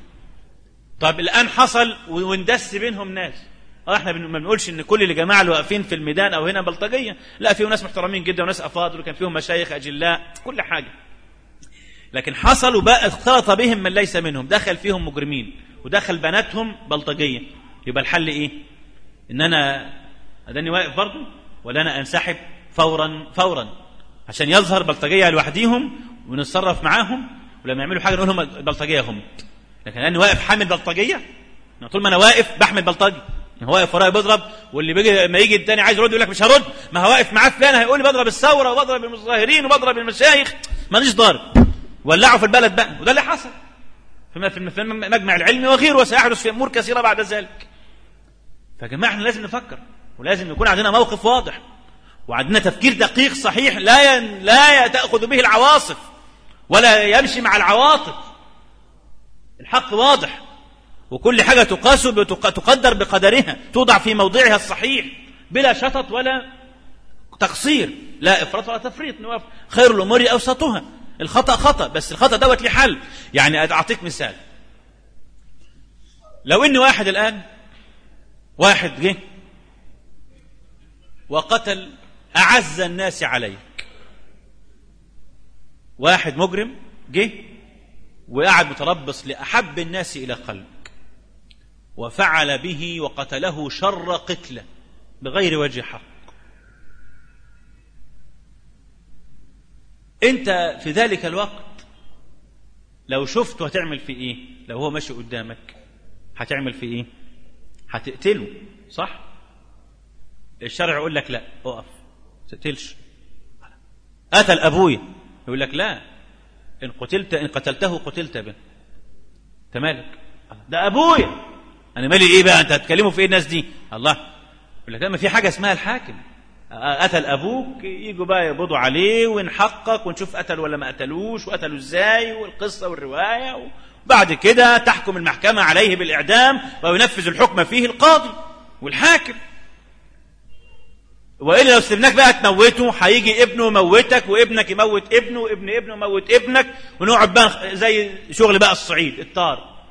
طب الان حصل واندس بينهم ناس اه احنا ما بنقولش ان كل الجماعه اللي واقفين في الميدان او هنا بلطجيه لا فيهم ناس محترمين جدا وناس افاضل وكان فيهم مشايخ اجلاء كل حاجه لكن حصل وبقى اختلط بهم من ليس منهم دخل فيهم مجرمين ودخل بناتهم بلطجيه يبقى الحل ايه ان انا اداني واقف برضه ولا انا انسحب فورا فورا عشان يظهر بلطجيه لوحديهم ونتصرف معاهم ولما يعملوا حاجه نقول لهم بلطجيه هم لكن انا واقف حامل بلطجيه طول ما انا واقف بحمل بلطجي هو واقف ورايا بيضرب واللي بيجي لما يجي الثاني عايز يرد يقول لك مش هرد ما هو واقف معاه فلان هيقول لي بضرب الثوره وبضرب المظاهرين وبضرب المشايخ ماليش ضارب ولعوا في البلد بقى وده اللي حصل في في المجمع العلمي وغيره وسيحدث في امور كثيره بعد ذلك فيا جماعه احنا لازم نفكر ولازم يكون عندنا موقف واضح وعندنا تفكير دقيق صحيح لا ين... لا تاخذ به العواصف ولا يمشي مع العواطف الحق واضح وكل حاجة تقاس تقدر بقدرها توضع في موضعها الصحيح بلا شطط ولا تقصير لا إفراط ولا تفريط نوقف خير الأمور أوسطها الخطأ خطأ بس الخطأ دوت ليه حل يعني أعطيك مثال لو إن واحد الآن واحد جه وقتل أعز الناس عليك واحد مجرم جه وقعد متربص لأحب الناس إلى قلبك وفعل به وقتله شر قتله بغير وجه حق انت في ذلك الوقت لو شفته هتعمل في ايه لو هو ماشي قدامك هتعمل في ايه هتقتله صح الشرع يقول لك لا اقف تقتلش قتل ابويا يقول لك لا ان قتلت ان قتلته قتلت به انت مالك ده ابويا انا مالي ايه بقى انت هتكلموا في ايه الناس دي الله يقول لك ما في حاجه اسمها الحاكم قتل ابوك يجوا بقى يقبضوا عليه ونحقق ونشوف قتل ولا ما قتلوش وقتلوا ازاي والقصه والروايه وبعد كده تحكم المحكمه عليه بالاعدام وينفذ الحكم فيه القاضي والحاكم والا لو سيبناك بقى تموته هيجي ابنه يموتك وابنك يموت ابنه وابن ابنه يموت ابنك ونقعد بقى زي شغل بقى الصعيد الطار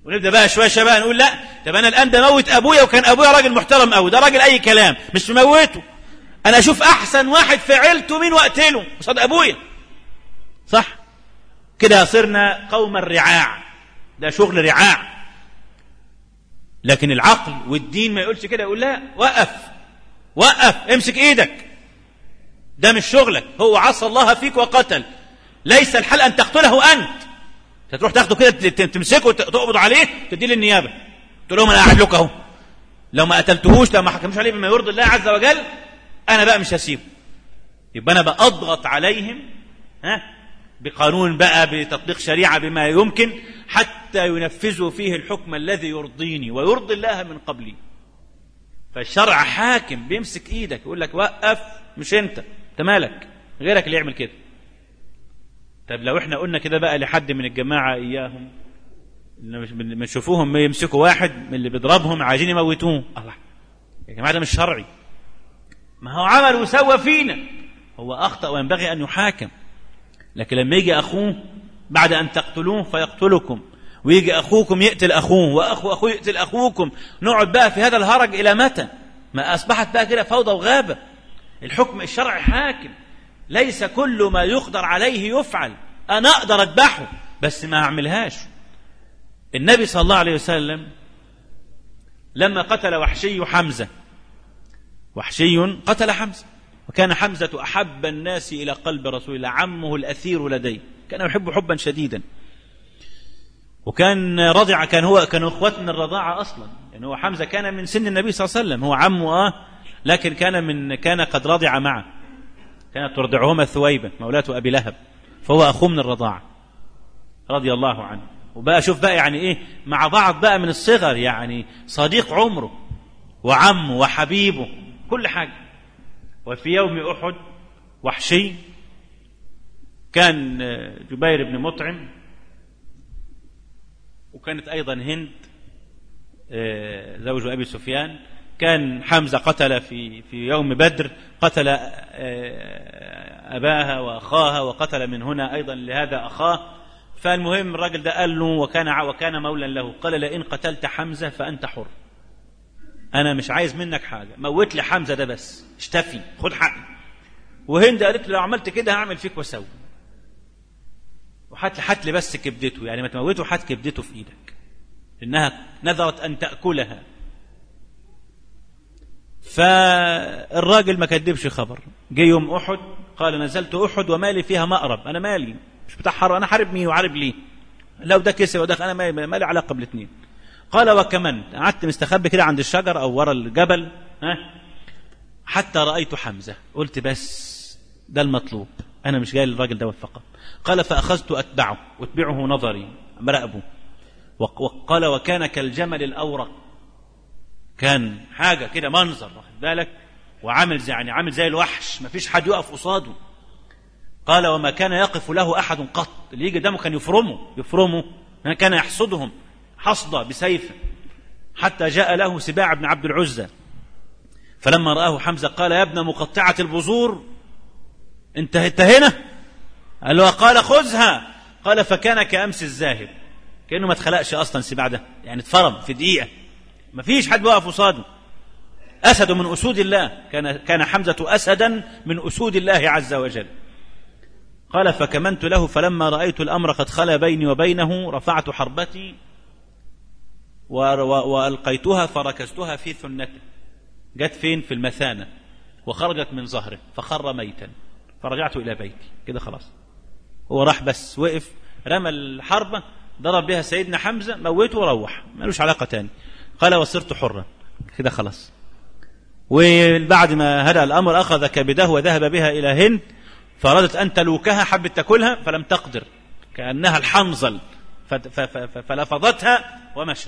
ونبدا بقى شويه شباب نقول لا طب انا الان بموت ابويا وكان ابويا راجل محترم قوي ده راجل اي كلام مش مموته انا اشوف احسن واحد في عيلته مين واقتله قصاد ابويا صح كده صرنا قوم الرعاع ده شغل رعاع لكن العقل والدين ما يقولش كده يقول لا وقف وقف امسك ايدك ده مش شغلك هو عصى الله فيك وقتل ليس الحل ان تقتله انت تروح تاخده كده تمسكه وتقبض عليه تديه للنيابه تقول لهم انا قاعد لكم اهو لو ما قتلتهوش لو ما حكموش عليه بما يرضي الله عز وجل انا بقى مش هسيبه يبقى انا بأضغط عليهم ها بقانون بقى بتطبيق شريعه بما يمكن حتى ينفذوا فيه الحكم الذي يرضيني ويرضي الله من قبلي فالشرع حاكم بيمسك ايدك يقول لك وقف مش انت انت مالك غيرك اللي يعمل كده طب لو احنا قلنا كده بقى لحد من الجماعه اياهم اللي بنشوفوهم يمسكوا واحد من اللي بيضربهم عايزين يموتوه الله يا جماعه ده مش شرعي ما هو عمل وسوى فينا هو اخطا وينبغي ان يحاكم لكن لما يجي اخوه بعد ان تقتلوه فيقتلكم ويجي اخوكم يقتل اخوه واخو اخوه يقتل اخوكم نقعد بقى في هذا الهرج الى متى ما اصبحت بقى كده فوضى وغابه الحكم الشرعي حاكم ليس كل ما يقدر عليه يفعل انا اقدر اذبحه بس ما اعملهاش النبي صلى الله عليه وسلم لما قتل وحشي حمزه وحشي قتل حمزه وكان حمزه احب الناس الى قلب رسول الله عمه الاثير لديه كان يحب حبا شديدا وكان رضع كان هو كانوا اخوات من الرضاعه اصلا يعني هو حمزه كان من سن النبي صلى الله عليه وسلم هو عمه اه لكن كان من كان قد رضع معه كانت ترضعهما ثويبه مولاة ابي لهب فهو اخوه من الرضاعه رضي الله عنه وبقى شوف بقى يعني ايه مع بعض بقى من الصغر يعني صديق عمره وعمه وحبيبه كل حاجه وفي يوم احد وحشي كان جبير بن مطعم وكانت ايضا هند زوج ابي سفيان كان حمزه قتل في في يوم بدر قتل اباها واخاها وقتل من هنا ايضا لهذا اخاه فالمهم الراجل ده قال له وكان وكان مولا له قال لئن قتلت حمزه فانت حر انا مش عايز منك حاجه موت لي حمزه ده بس اشتفي خد حقي وهند قالت له لو عملت كده هعمل فيك واسوي وحت حت لي بس كبدته يعني ما تموته حت كبدته في ايدك انها نذرت ان تاكلها فالراجل ما كدبش خبر جه يوم احد قال نزلت احد ومالي فيها مأرب انا مالي مش بتاع حرب انا حارب مين وعارب ليه لو ده كسب وده انا مالي, مالي علاقه بالاثنين قال وكمان قعدت مستخبي كده عند الشجر او ورا الجبل ها حتى رايت حمزه قلت بس ده المطلوب انا مش جاي للراجل دوت فقط قال فاخذت اتبعه اتبعه نظري مراقبه وقال وكان كالجمل الاورق كان حاجه كده منظر واخد بالك وعامل زي يعني عامل زي الوحش ما فيش حد يقف قصاده قال وما كان يقف له احد قط اللي يجي قدامه كان يفرمه يفرمه كان يحصدهم حصدا بسيفه حتى جاء له سباع بن عبد العزى فلما رآه حمزة قال يا ابن مقطعة البذور انت انت هنا قال له قال خذها قال فكان كأمس الزاهد كأنه ما اتخلقش أصلا سباع ده يعني اتفرم في دقيقة ما فيش حد واقف قصاده أسد من أسود الله كان كان حمزة أسدا من أسود الله عز وجل قال فكمنت له فلما رأيت الأمر قد خلا بيني وبينه رفعت حربتي وألقيتها فركزتها في ثنته جت فين في المثانة وخرجت من ظهره فخر ميتا فرجعت إلى بيتي كده خلاص هو راح بس وقف رمى الحربة ضرب بها سيدنا حمزة موته وروح ملوش علاقة تاني قال وصرت حرا كده خلاص وبعد ما هدأ الأمر أخذ كبده وذهب بها إلى هند فأرادت أن تلوكها حبت تاكلها فلم تقدر كأنها الحنظل فلفظتها ومشت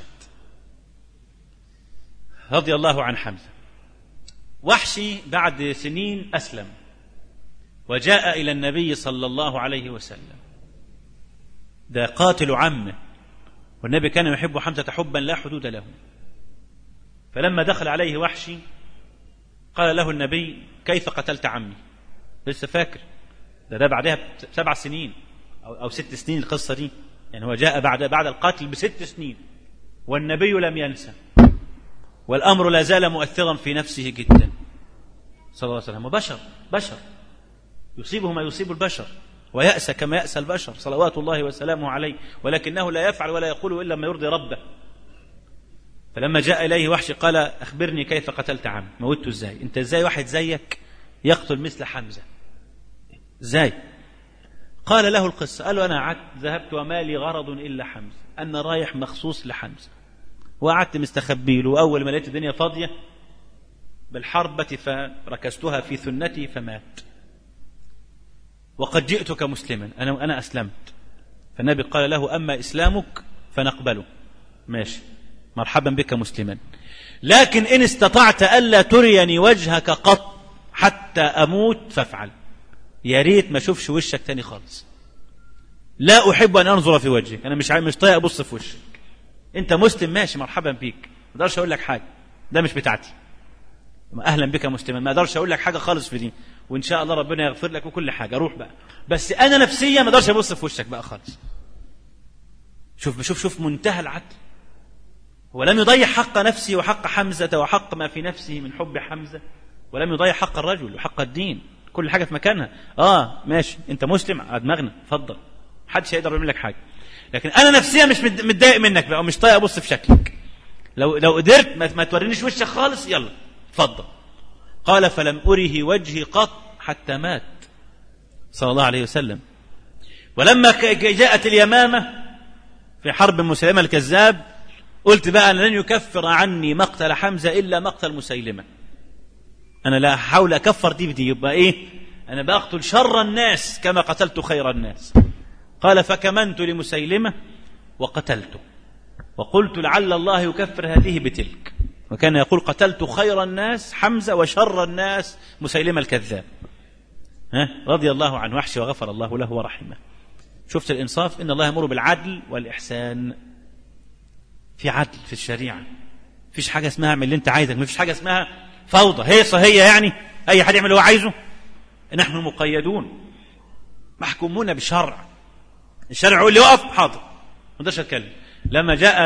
رضي الله عن حمزة وحشي بعد سنين أسلم وجاء إلى النبي صلى الله عليه وسلم ده قاتل عمه والنبي كان يحب حمزة حبا لا حدود له فلما دخل عليه وحشي قال له النبي كيف قتلت عمي لسه فاكر ده ده بعدها سبع سنين أو, أو ست سنين القصة دي يعني هو جاء بعد بعد القتل بست سنين والنبي لم ينسى والأمر لا زال مؤثرا في نفسه جدا صلى الله عليه وسلم وبشر بشر يصيبه ما يصيب البشر ويأسى كما يأسى البشر صلوات الله وسلامه عليه ولكنه لا يفعل ولا يقول إلا ما يرضي ربه فلما جاء إليه وحش قال أخبرني كيف قتلت عم موته إزاي أنت إزاي واحد زيك يقتل مثل حمزة إزاي قال له القصة قال له أنا قعدت ذهبت وما لي غرض إلا حمزة أنا رايح مخصوص لحمزة وقعدت مستخبي له وأول ما لقيت الدنيا فاضية بالحربة فركزتها في ثنتي فمات وقد جئتك مسلما أنا أنا أسلمت فالنبي قال له أما إسلامك فنقبله ماشي مرحبا بك مسلما لكن إن استطعت ألا تريني وجهك قط حتى أموت فافعل يا ريت ما اشوفش وشك تاني خالص لا أحب أن أنظر في وجهك أنا مش مش طايق أبص في وشك أنت مسلم ماشي مرحبا بيك ما أقدرش أقول لك حاجة ده مش بتاعتي أهلا بك مسلما ما أقدرش أقول لك حاجة خالص في دي وإن شاء الله ربنا يغفر لك وكل حاجة روح بقى بس أنا نفسيا ما أقدرش أبص في وشك بقى خالص شوف شوف شوف منتهى العدل ولم يضيع حق نفسه وحق حمزة وحق ما في نفسه من حب حمزة ولم يضيع حق الرجل وحق الدين كل حاجة في مكانها اه ماشي انت مسلم على دماغنا اتفضل محدش هيقدر يعمل لك حاجة لكن انا نفسيا مش متضايق منك بقى ومش طايق ابص في شكلك لو لو قدرت ما, ما تورينيش وشك خالص يلا اتفضل قال فلم أره وجهي قط حتى مات صلى الله عليه وسلم ولما جاءت اليمامة في حرب مسيلمة الكذاب قلت بقى أنا لن يكفر عني مقتل حمزة إلا مقتل مسيلمة أنا لا أحاول أكفر دي بدي يبقى إيه أنا بقتل شر الناس كما قتلت خير الناس قال فكمنت لمسيلمة وقتلته وقلت لعل الله يكفر هذه بتلك وكان يقول قتلت خير الناس حمزة وشر الناس مسيلمة الكذاب ها رضي الله عن وحش وغفر الله له ورحمه شفت الإنصاف إن الله يمر بالعدل والإحسان في عدل في الشريعة فيش حاجة اسمها اعمل اللي انت عايزك مفيش حاجة اسمها فوضى هي صهية يعني أي حد يعمل اللي هو عايزه نحن مقيدون محكومون بشرع الشرع يقول لي اقف حاضر ما اقدرش اتكلم لما جاء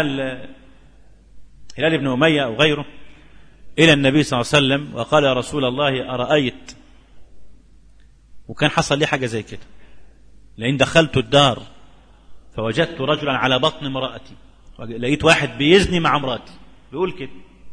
هلال بن أمية أو غيره إلى النبي صلى الله عليه وسلم وقال يا رسول الله أرأيت وكان حصل لي حاجة زي كده لأن دخلت الدار فوجدت رجلا على بطن امرأتي لقيت واحد بيزني مع امرأتي بيقول كده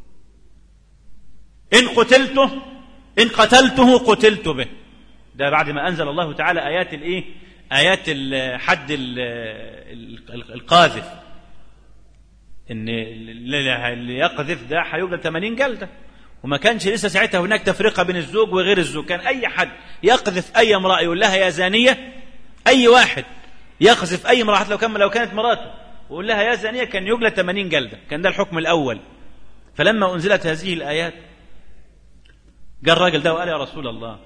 إن قتلته إن قتلته قتلت به ده بعد ما أنزل الله تعالى آيات الإيه آيات الحد القاذف ان اللي يقذف ده هيوجد 80 جلده وما كانش لسه ساعتها هناك تفرقه بين الزوج وغير الزوج كان اي حد يقذف اي امراه يقول لها يا زانيه اي واحد يقذف اي امراه لو كان لو كانت مراته ويقول لها يا زانيه كان يجلد 80 جلده كان ده الحكم الاول فلما انزلت هذه الايات جاء الراجل ده وقال يا رسول الله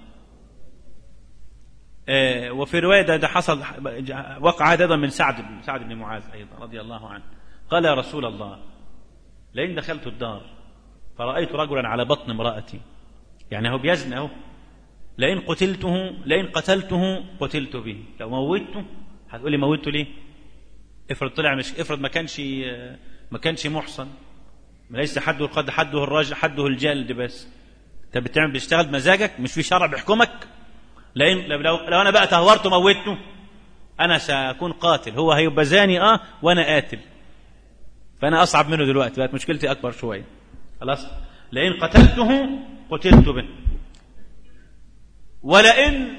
آه وفي روايه ده, ده حصل وقع هذا ايضا من سعد بن سعد بن معاذ ايضا رضي الله عنه قال يا رسول الله لئن دخلت الدار فرأيت رجلا على بطن امرأتي يعني هو بيزن اهو لئن قتلته لئن قتلته قتلت به لو موتته هتقول لي موتته ليه؟ افرض طلع مش افرض ما كانش ما كانش محصن ليس حده قد حده الرجل حده الجلد بس انت بتعمل بتشتغل بمزاجك مش في شرع بيحكمك لئن لو, لو انا بقى تهورته موتته انا ساكون قاتل هو هيبقى زاني اه وانا قاتل فأنا أصعب منه دلوقتي بقت مشكلتي أكبر شوية خلاص لئن قتلته قتلت به ولئن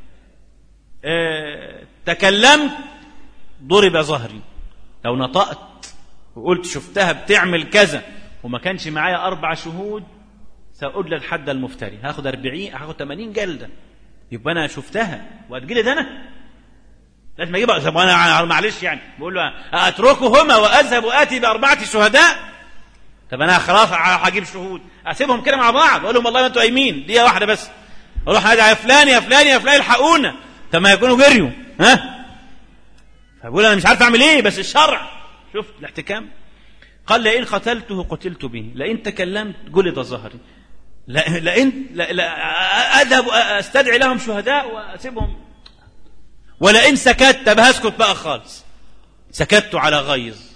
آه تكلمت ضرب ظهري لو نطقت وقلت شفتها بتعمل كذا وما كانش معايا أربع شهود سأجلد حد المفتري هاخد أربعين هاخد 80 جلدة يبقى أنا شفتها وأتجلد أنا لازم اجيبها طب انا معلش يعني بقول له اتركهما واذهب واتي باربعه شهداء طب انا خلاص هجيب شهود اسيبهم كده مع بعض اقول لهم والله ما انتوا قايمين دقيقه واحده بس اروح ادعي يا فلان يا فلان يا فلان الحقونا طب ما يكونوا جريوا ها فبقول انا مش عارف اعمل ايه بس الشرع شفت الاحتكام قال لئن قتلته قتلت به لئن تكلمت جلد ظهري لئن لا لا اذهب استدعي لهم شهداء واسيبهم ولئن سكت طب هسكت بقى خالص سكت على غيظ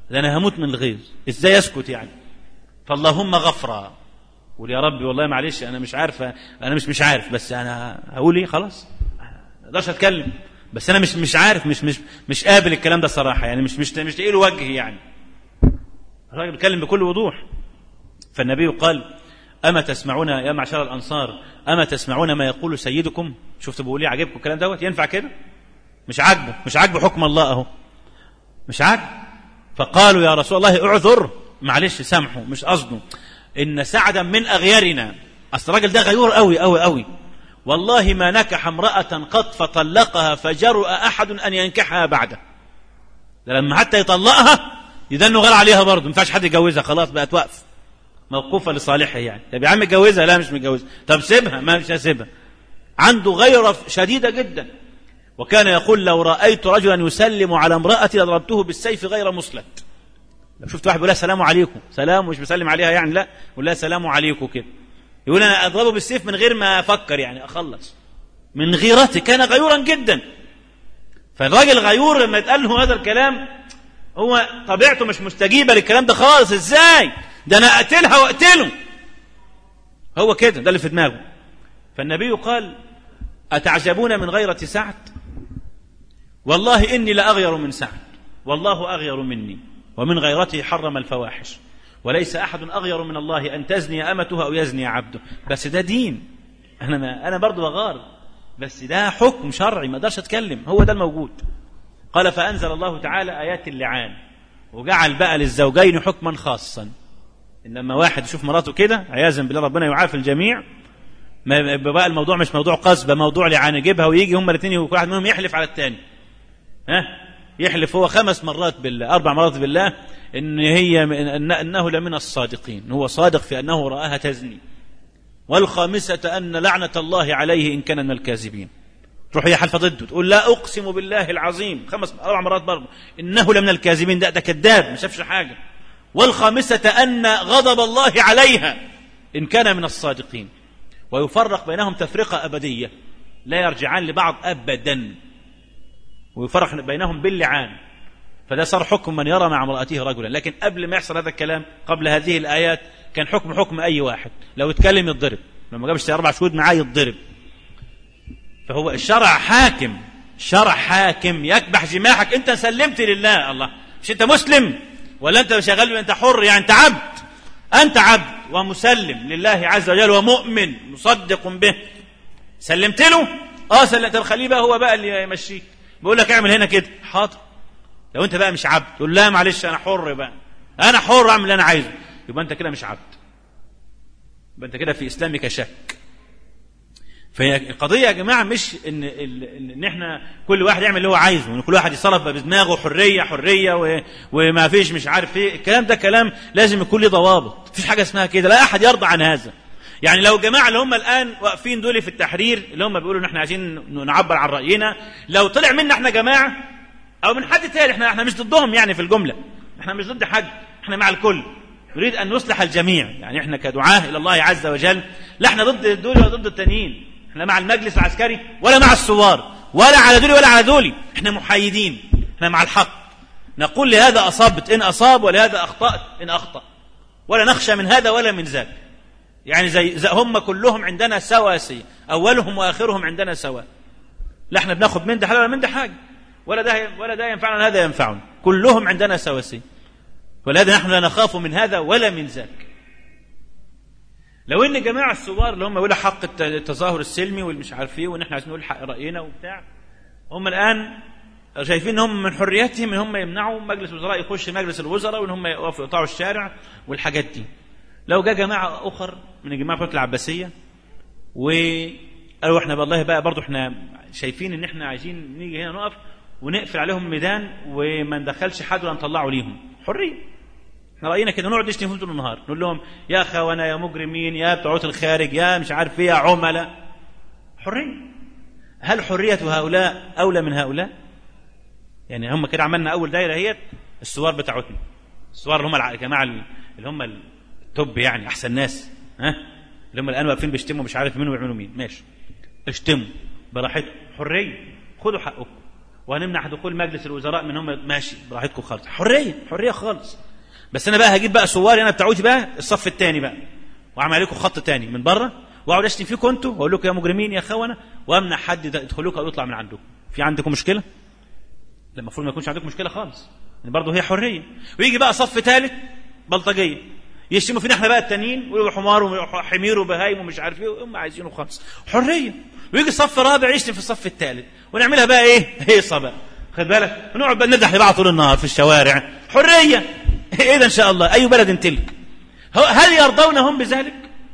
ده انا هموت من الغيظ ازاي اسكت يعني فاللهم غفرا قول يا ربي والله معلش انا مش عارف انا مش مش عارف بس انا هقول ايه خلاص ما اقدرش اتكلم بس انا مش مش عارف مش مش مش قابل الكلام ده صراحه يعني مش مش مش لاقي له وجه يعني الراجل بيتكلم بكل وضوح فالنبي قال اما تسمعون يا معشر الانصار اما تسمعون ما يقول سيدكم شفت بقول ايه عاجبكم الكلام دوت ينفع كده مش عاجبه مش عاجبه حكم الله اهو مش عاجبه فقالوا يا رسول الله اعذر معلش سامحه مش قصده ان سعدا من اغيارنا اصل الراجل ده غيور قوي قوي قوي والله ما نكح امرأة قط فطلقها فجرؤ أحد أن ينكحها بعده ده لما حتى يطلقها يدنوا غير عليها برضه ما ينفعش حد يتجوزها خلاص بقت واقفة موقوفة لصالحها يعني طب يا عم اتجوزها لا مش متجوزها طب سيبها ما مش هسيبها عنده غيرة شديدة جدا وكان يقول لو رأيت رجلا يسلم على امرأتي لضربته بالسيف غير مسلت لو شفت واحد بيقول لها السلام عليكم سلام مش بيسلم عليها يعني لا يقول لها السلام عليكم كده يقول انا اضربه بالسيف من غير ما افكر يعني اخلص من غيرته كان غيورا جدا فالراجل غيور لما يتقال له هذا الكلام هو طبيعته مش مستجيبه للكلام ده خالص ازاي ده انا اقتلها واقتله هو كده ده اللي في دماغه فالنبي قال اتعجبون من غيرة سعد والله اني لاغير من سعد والله اغير مني ومن غيرته حرم الفواحش وليس احد اغير من الله ان تزني امته او يزني عبده بس ده دين انا ما انا برضه بغار بس ده حكم شرعي ما اقدرش اتكلم هو ده الموجود قال فانزل الله تعالى ايات اللعان وجعل بقى للزوجين حكما خاصا ان لما واحد يشوف مراته كده عياذا بالله ربنا يعافي الجميع ما يبقى بقى الموضوع مش موضوع قصبه موضوع لعان يجيبها ويجي هم الاثنين كل واحد منهم يحلف على الثاني ها يحلف هو خمس مرات بالله اربع مرات بالله ان هي إن انه لمن الصادقين هو صادق في انه راها تزني والخامسه ان لعنه الله عليه ان كان من الكاذبين تروح هي حلفه ضده تقول لا اقسم بالله العظيم خمس اربع مرات برضه انه لمن الكاذبين ده ده كذاب ما شافش حاجه والخامسه ان غضب الله عليها ان كان من الصادقين ويفرق بينهم تفرقه ابديه لا يرجعان لبعض ابدا ويفرق بينهم باللعان فده صار حكم من يرى مع امرأته رجلا لكن قبل ما يحصل هذا الكلام قبل هذه الآيات كان حكم حكم أي واحد لو اتكلم يتضرب لما جابش أربع شهود معاه يتضرب فهو الشرع حاكم شرع حاكم يكبح جماحك انت سلمت لله الله مش انت مسلم ولا انت شغال انت حر يعني انت عبد انت عبد ومسلم لله عز وجل ومؤمن مصدق به سلمت له اه سلمت الخليل بقى هو بقى اللي يمشيك بيقول لك اعمل هنا كده حاضر لو انت بقى مش عبد تقول لا معلش انا حر بقى انا حر اعمل اللي انا عايزه يبقى انت كده مش عبد يبقى انت كده في اسلامك شك فهي القضية يا جماعة مش إن, إن إحنا كل واحد يعمل اللي هو عايزه، إن كل واحد يتصرف بدماغه حرية حرية و... وما فيش مش عارف إيه، الكلام ده كلام لازم يكون له ضوابط، مفيش حاجة اسمها كده، لا أحد يرضى عن هذا. يعني لو الجماعة اللي هم الآن واقفين دول في التحرير اللي هم بيقولوا إن إحنا عايزين نعبر عن رأينا، لو طلع منا إحنا جماعة أو من حد تاني إحنا إحنا مش ضدهم يعني في الجملة، إحنا مش ضد حد، إحنا مع الكل. نريد أن نصلح الجميع، يعني إحنا كدعاة إلى الله عز وجل، لا إحنا ضد دول ولا ضد التانيين، احنا مع المجلس العسكري ولا مع الثوار ولا على دولي ولا على دولي احنا محايدين احنا مع الحق نقول لهذا أصبت إن أصاب ولهذا أخطأت إن أخطأ ولا نخشى من هذا ولا من ذاك يعني زي, زي هم كلهم عندنا سواسية أولهم وآخرهم عندنا سواء لا احنا بناخد من ده حاجة ولا من ده حاجة ولا ده ولا ده ينفعنا هذا ينفعنا كلهم عندنا سواسية ولهذا نحن لا نخاف من هذا ولا من ذاك لو ان جماعه الثوار اللي هم بيقولوا حق التظاهر السلمي والمش عارف ايه وان احنا عايزين نقول حق راينا وبتاع هم الان شايفين ان هم من حريتهم ان هم يمنعوا مجلس الوزراء يخش مجلس الوزراء وان هم يقفوا يقطعوا الشارع والحاجات دي لو جاء جماعه اخر من الجماعه بتوع العباسيه وقالوا احنا والله بقى برضو احنا شايفين ان احنا عايزين نيجي هنا نقف ونقفل عليهم ميدان وما ندخلش حد ولا نطلعه ليهم حريه احنا راينا كده نقعد نشتم فيهم طول النهار نقول لهم يا خونه يا مجرمين يا بتوع الخارج يا مش عارف ايه يا عملاء حريه هل حريه هؤلاء اولى من هؤلاء يعني هم كده عملنا اول دايره هي الثوار بتاعتنا الثوار اللي هم الجماعه اللي هم التوب يعني احسن ناس ها اللي هم الان واقفين بيشتموا مش عارف مين ويعملوا مين ماشي اشتموا براحتكم حريه خدوا حقكم وهنمنع دخول مجلس الوزراء من هم ماشي براحتكم خالص حريه حريه خالص بس انا بقى هجيب بقى سواري انا بتاعوتي بقى الصف الثاني بقى واعمل لكم خط ثاني من بره واقعد اشتم فيكم انتوا واقول لكم يا مجرمين يا خونه وامنع حد يدخل لكم او يطلع من عندكم في عندكم مشكله؟ لا المفروض ما يكونش عندكم مشكله خالص يعني برضه هي حريه ويجي بقى صف ثالث بلطجيه يشتموا فينا احنا بقى التانيين ويقولوا حمار وحمير وبهايم ومش عارف ايه هم عايزينه خالص حريه ويجي صف رابع يشتم في الصف الثالث ونعملها بقى ايه هيصه بقى خد بالك ونقعد بقى ندح لبعض طول النهار في الشوارع حريه ايه ده ان شاء الله اي بلد تلك هل يرضون هم بذلك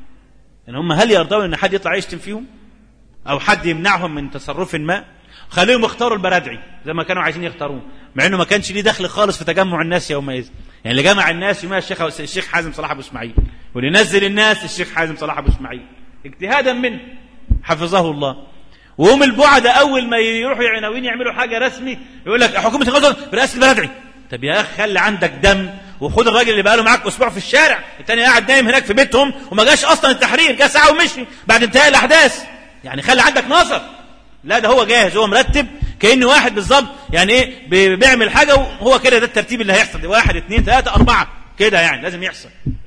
ان هم هل يرضون ان حد يطلع يشتم فيهم او حد يمنعهم من تصرف ما خليهم يختاروا البرادعي زي ما كانوا عايزين يختاروه مع انه ما كانش ليه دخل خالص في تجمع الناس يومئذ يعني اللي جمع الناس يومها الشيخ الشيخ حازم صلاح ابو اسماعيل واللي نزل الناس الشيخ حازم صلاح ابو اسماعيل اجتهادا منه حفظه الله وهم البعد اول ما يروحوا ناويين يعملوا حاجه رسمي يقول لك حكومه الغزل برئاسه البلدعي طب يا اخي خلي عندك دم وخد الراجل اللي بقاله معاك اسبوع في الشارع التاني قاعد نايم هناك في بيتهم وما جاش اصلا التحرير جه ساعه ومشي بعد انتهاء الاحداث يعني خلي عندك نظر لا ده هو جاهز هو مرتب كأنه واحد بالظبط يعني ايه بيعمل حاجة وهو كده ده الترتيب اللي هيحصل دي واحد اثنين ثلاثة أربعة كده يعني لازم يحصل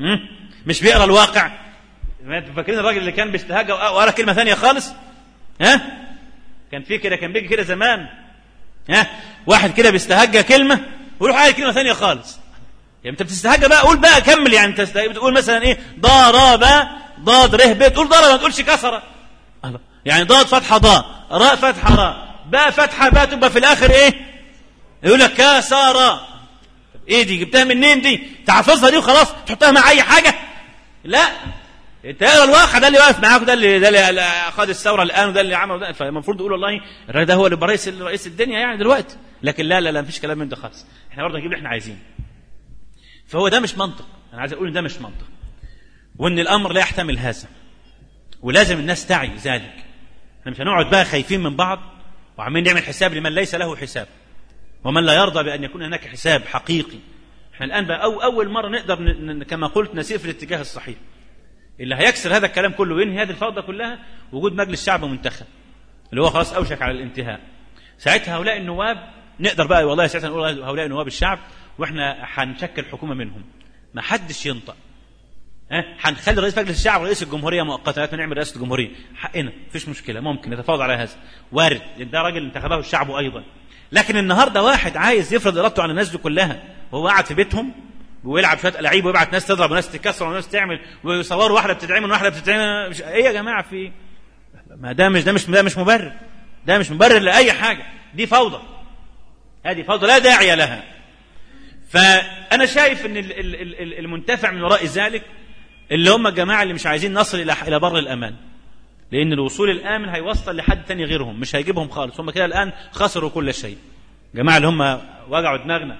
مش بيقرا الواقع انتوا فاكرين الراجل اللي كان بيستهجى وقرا كلمة ثانية خالص ها كان في كده كان بيجي كده زمان ها واحد كده بيستهجى كلمة ويروح قايل كلمة ثانية خالص يعني انت بتستهجى بقى قول بقى كمل يعني انت بتقول مثلا ايه ضرب ضاد ره ب تقول ضرب ما تقولش كسر الله يعني ضاد فتحة ضاء راء فتحة راء باء فتحة باء تبقى في الآخر إيه يقول لك كسر إيه دي جبتها منين دي تحفظها دي وخلاص تحطها مع أي حاجة لا انت اقرا الواقع ده اللي واقف معاك ده اللي ده اللي خد الثوره الان وده اللي عمل ده فالمفروض تقول والله الراجل ده هو اللي رئيس رئيس الدنيا يعني دلوقتي لكن لا لا لا مفيش كلام من ده خالص احنا برضه نجيب اللي احنا عايزينه فهو ده مش منطق انا عايز اقول ان ده مش منطق وان الامر لا يحتمل هذا ولازم الناس تعي ذلك احنا مش هنقعد بقى خايفين من بعض وعمالين نعمل حساب لمن ليس له حساب ومن لا يرضى بأن يكون هناك حساب حقيقي احنا الآن بقى أو أول مرة نقدر ن... كما قلت نسير في الاتجاه الصحيح اللي هيكسر هذا الكلام كله وينهي هذه الفوضى كلها وجود مجلس شعب منتخب اللي هو خلاص أوشك على الانتهاء ساعتها هؤلاء النواب نقدر بقى والله ساعتها نقول هؤلاء نواب الشعب واحنا هنشكل حكومة منهم ما حدش ينطق هنخلي رئيس مجلس الشعب رئيس الجمهوريه مؤقتا لغايه ما نعمل رئاسه الجمهوريه حقنا مفيش مشكله ممكن نتفاوض على هذا وارد ده راجل انتخبه الشعب ايضا لكن النهارده واحد عايز يفرض ارادته على الناس دي كلها وهو قاعد في بيتهم ويلعب شويه لعيب ويبعت ناس تضرب وناس تكسر وناس تعمل ويصوروا واحده بتتعمل وواحده بتتعمل مش ايه يا جماعه في ما ده مش ده مش ده مش مبرر ده مش مبرر لاي حاجه دي فوضى هذه فوضى لا داعي لها فانا شايف ان المنتفع من وراء ذلك اللي هم الجماعة اللي مش عايزين نصل إلى إلى بر الأمان لأن الوصول الآمن هيوصل لحد تاني غيرهم مش هيجيبهم خالص هم كده الآن خسروا كل شيء الجماعة اللي هم وجعوا دماغنا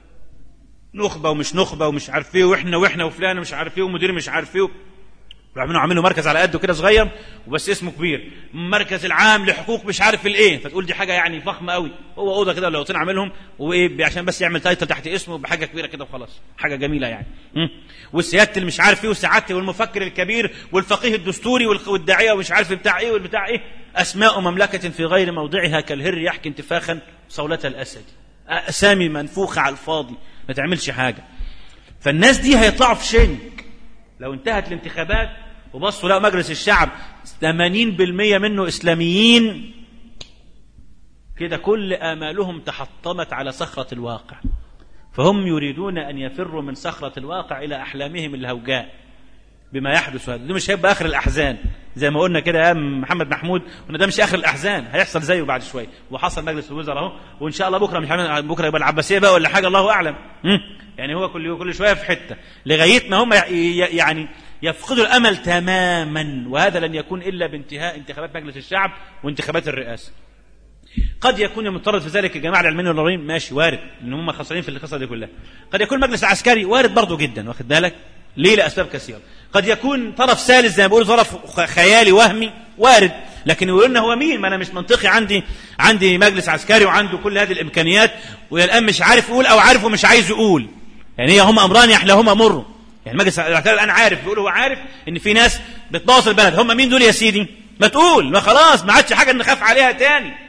نخبة ومش نخبة ومش عارف ايه واحنا واحنا وفلان مش عارف ايه ومدير مش عارف ايه وعملوا عاملين مركز على قده كده صغير وبس اسمه كبير مركز العام لحقوق مش عارف الايه فتقول دي حاجه يعني فخمه قوي هو اوضه كده لو عاملهم وايه عشان بس يعمل تايتل تحت اسمه بحاجه كبيره كده وخلاص حاجه جميله يعني والسياده اللي مش عارف ايه وسعادتي والمفكر الكبير والفقيه الدستوري والداعيه ومش عارف بتاع ايه والبتاع ايه اسماء مملكه في غير موضعها كالهر يحكي انتفاخا صولة الاسد اسامي منفوخه على الفاضي ما تعملش حاجه فالناس دي هيطلعوا في شنك لو انتهت الانتخابات وبصوا لقوا مجلس الشعب 80% منه إسلاميين كده كل آمالهم تحطمت على صخرة الواقع فهم يريدون أن يفروا من صخرة الواقع إلى أحلامهم الهوجاء بما يحدث هذا ده مش هيبقى آخر الأحزان زي ما قلنا كده يا محمد محمود وان ده مش آخر الأحزان هيحصل زيه بعد شوية وحصل مجلس الوزراء أهو وإن شاء الله بكرة مش بكرة يبقى العباسية بقى ولا حاجة الله أعلم يعني هو كل كل شوية في حتة لغاية ما هم يعني يفقدوا الامل تماما وهذا لن يكون الا بانتهاء انتخابات مجلس الشعب وانتخابات الرئاسه. قد يكون المضطرد في ذلك الجماعه العلمانيين والضروريين ماشي وارد ان هم خسرانين في القصه دي كلها. قد يكون مجلس عسكري وارد برضه جدا واخد بالك؟ ليه لاسباب كثيره. قد يكون طرف ثالث زي ما بيقولوا طرف خيالي وهمي وارد لكن يقولوا لنا هو مين ما انا مش منطقي عندي عندي مجلس عسكري وعنده كل هذه الامكانيات والان مش عارف يقول او عارف ومش عايز يقول يعني هي هم امران يحلاهما مر يعني المجلس الاعتراض الان عارف بيقول هو عارف ان في ناس بتبوظ البلد هم مين دول يا سيدي ما تقول ما خلاص ما عادش حاجه نخاف عليها تاني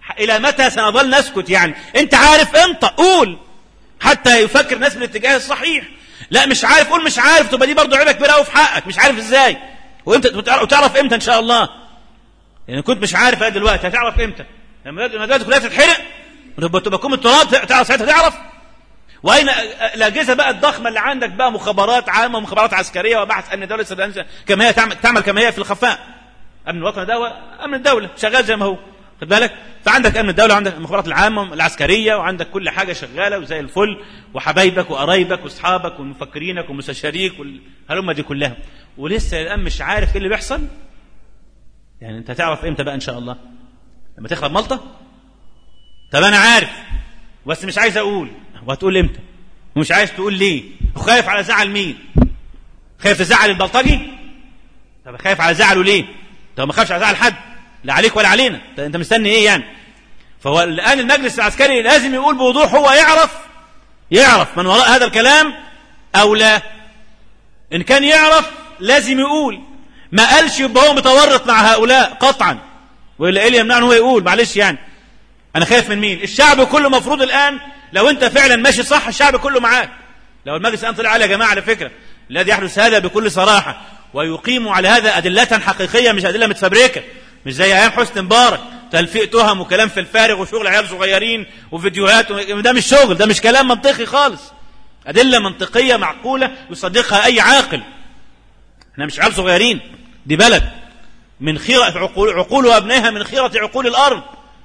الى متى سنظل نسكت يعني انت عارف انطق قول حتى يفكر الناس بالاتجاه الصحيح لا مش عارف قول مش عارف تبقى دي برضه عيبه كبيره قوي في حقك مش عارف ازاي وامتى وتعرف امتى ان شاء الله يعني كنت مش عارف دلوقتي هتعرف امتى لما دلوقتي كلها تتحرق تبقى تبقى كوم التراب تعرف ساعتها تعرف واين الاجهزه بقى الضخمه اللي عندك بقى مخابرات عامه ومخابرات عسكريه وبحث ان الدوله كما هي تعمل, تعمل كما هي في الخفاء امن الوطن ده امن الدوله شغال زي ما هو خد بالك فعندك امن الدوله وعندك المخابرات العامه العسكريه وعندك كل حاجه شغاله وزي الفل وحبايبك وقرايبك واصحابك ومفكرينك ومستشاريك والهلمه دي كلها ولسه الان مش عارف ايه اللي بيحصل يعني انت هتعرف امتى بقى ان شاء الله لما تخرب ملطه طب انا عارف بس مش عايز اقول وهتقول امتى ومش عايز تقول ليه وخايف على زعل مين خايف تزعل البلطجي طب خايف على زعله ليه طب ما خافش على زعل حد لا عليك ولا علينا انت مستني ايه يعني فهو الان المجلس العسكري لازم يقول بوضوح هو يعرف يعرف من وراء هذا الكلام او لا ان كان يعرف لازم يقول ما قالش يبقى هو متورط مع هؤلاء قطعا والا ايه اللي يمنعه هو يقول معلش يعني انا خايف من مين الشعب كله مفروض الان لو انت فعلا ماشي صح الشعب كله معاك لو المجلس الان طلع على يا جماعه على فكره الذي يحدث هذا بكل صراحه ويقيم على هذا ادله حقيقيه مش ادله متفبركه مش زي ايام حسني مبارك تلفيق تهم وكلام في الفارغ وشغل عيال صغيرين وفيديوهات ده مش شغل ده مش كلام منطقي خالص ادله منطقيه معقوله يصدقها اي عاقل احنا مش عيال صغيرين دي بلد من خيرة عقول عقول وابنائها من خيرة عقول الارض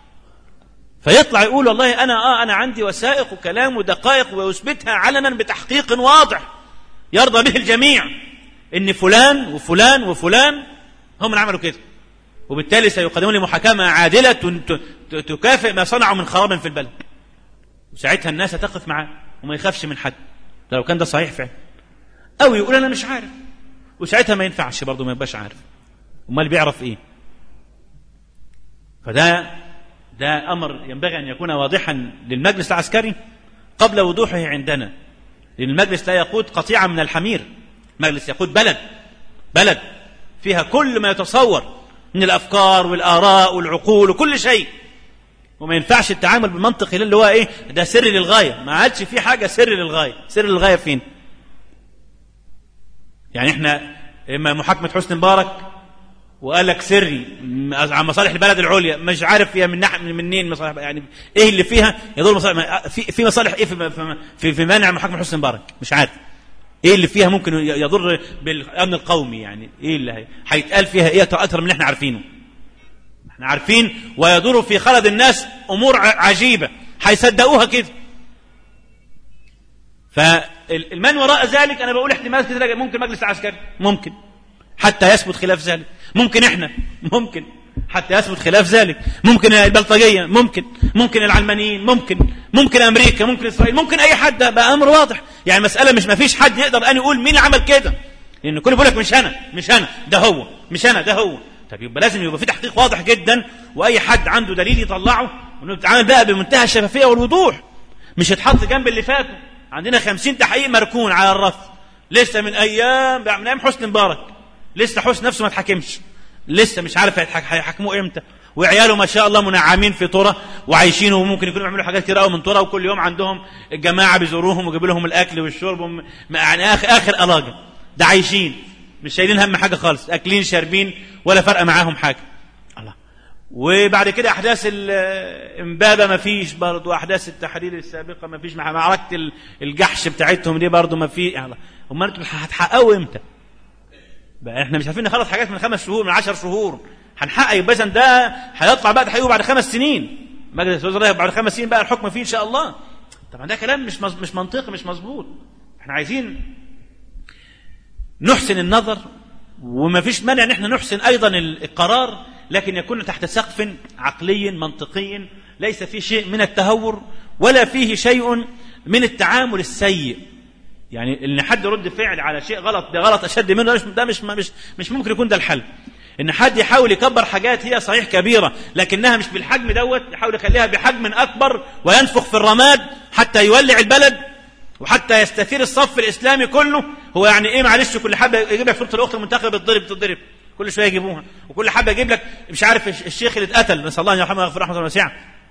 فيطلع يقول والله انا اه انا عندي وثائق وكلام ودقائق ويثبتها علنا بتحقيق واضح يرضى به الجميع ان فلان وفلان وفلان هم اللي عملوا كده وبالتالي سيقدمون لمحاكمة عادلة تكافئ ما صنعوا من خراب في البلد وساعتها الناس تقف معاه وما يخافش من حد ده لو كان ده صحيح فعلا أو يقول أنا مش عارف وساعتها ما ينفعش برضه ما يبقاش عارف امال بيعرف ايه فده ده امر ينبغي ان يكون واضحا للمجلس العسكري قبل وضوحه عندنا لان المجلس لا يقود قطيعه من الحمير المجلس يقود بلد بلد فيها كل ما يتصور من الافكار والاراء والعقول وكل شيء وما ينفعش التعامل بالمنطق اللي هو ايه ده سر للغايه ما عادش في حاجه سر للغايه سر للغايه فين يعني احنا اما محاكمه حسني مبارك وقال لك سري عن مصالح البلد العليا مش عارف هي من ناحيه من منين مصالح يعني ايه اللي فيها يدور مصالح في في مصالح ايه في في, في منع محاكمه حسني مبارك مش عارف ايه اللي فيها ممكن يضر بالامن القومي يعني ايه اللي هيتقال فيها ايه اكثر من اللي احنا عارفينه احنا عارفين ويدور في خلد الناس امور عجيبه هيصدقوها كده فالمن وراء ذلك انا بقول احتمال كده ممكن مجلس العسكري ممكن حتى يثبت خلاف ذلك ممكن احنا ممكن حتى يثبت خلاف ذلك ممكن البلطجيه ممكن ممكن العلمانيين ممكن ممكن امريكا ممكن اسرائيل ممكن اي حد بقى امر واضح يعني مساله مش ما فيش حد يقدر ان يقول مين اللي عمل كده لان كل بيقول لك مش انا مش انا ده هو مش انا ده هو طب يبقى لازم يبقى في تحقيق واضح جدا واي حد عنده دليل يطلعه ونتعامل بيتعامل بقى بمنتهى الشفافيه والوضوح مش يتحط جنب اللي فاتوا عندنا خمسين تحقيق مركون على الرف لسه من ايام من ايام حسني مبارك لسه حسني نفسه ما اتحكمش لسه مش عارف هيحكموه امتى وعياله ما شاء الله منعمين في طرة وعايشين وممكن يكونوا بيعملوا حاجات كتير قوي من طرة وكل يوم عندهم الجماعة بيزوروهم ويجيبوا لهم الأكل والشرب يعني آخر آخر ألاجة ده عايشين مش شايلين هم حاجة خالص أكلين شاربين ولا فرق معاهم حاجة الله وبعد كده أحداث الإمبابة ما فيش برضه أحداث التحرير السابقة ما فيش معركة الجحش بتاعتهم دي برضه ما في الله أمال أنتوا هتحققوا إمتى؟ بقى احنا مش عارفين نخلص حاجات من خمس شهور من عشر شهور هنحقق يبقى اذا ده هيطلع بقى تحقيقه بعد خمس سنين مجلس الوزراء بعد خمس سنين بقى الحكم فيه ان شاء الله طبعا ده كلام مش مش منطقي مش مظبوط احنا عايزين نحسن النظر وما فيش مانع ان احنا نحسن ايضا القرار لكن يكون تحت سقف عقلي منطقي ليس فيه شيء من التهور ولا فيه شيء من التعامل السيء يعني ان حد يرد فعل على شيء غلط ده غلط اشد منه ده مش ده مش مش, مش ممكن يكون ده الحل ان حد يحاول يكبر حاجات هي صحيح كبيره لكنها مش بالحجم دوت يحاول يخليها بحجم اكبر وينفخ في الرماد حتى يولع البلد وحتى يستثير الصف الاسلامي كله هو يعني ايه معلش كل حبه يجيب لك صوره الاخت المنتخبه بتضرب بتضرب كل شويه يجيبوها وكل حبه يجيب لك مش عارف الشيخ اللي اتقتل نسال الله ان يرحمه ويغفر رحمه واسعه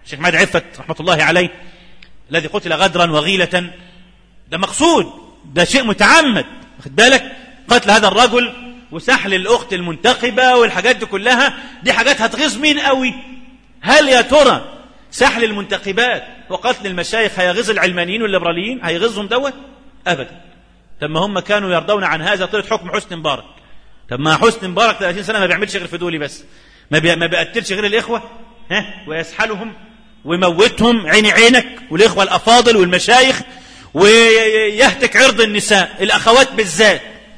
الشيخ محمد عفت رحمة الله عليه الذي قتل غدرا وغيلة ده مقصود ده شيء متعمد واخد بالك قتل هذا الرجل وسحل الأخت المنتخبة والحاجات دي كلها دي حاجات هتغيظ مين قوي هل يا ترى سحل المنتخبات وقتل المشايخ هيغيظ العلمانيين والليبراليين هيغيظهم دوت ابدا طب ما هم كانوا يرضون عن هذا طلعت حكم حسني مبارك طب ما حسني مبارك 30 سنه ما بيعملش غير في دولي بس ما بي... ما بيقتلش غير الاخوه ها ويسحلهم ويموتهم عيني عينك والاخوه الافاضل والمشايخ ويهتك عرض النساء الاخوات بالذات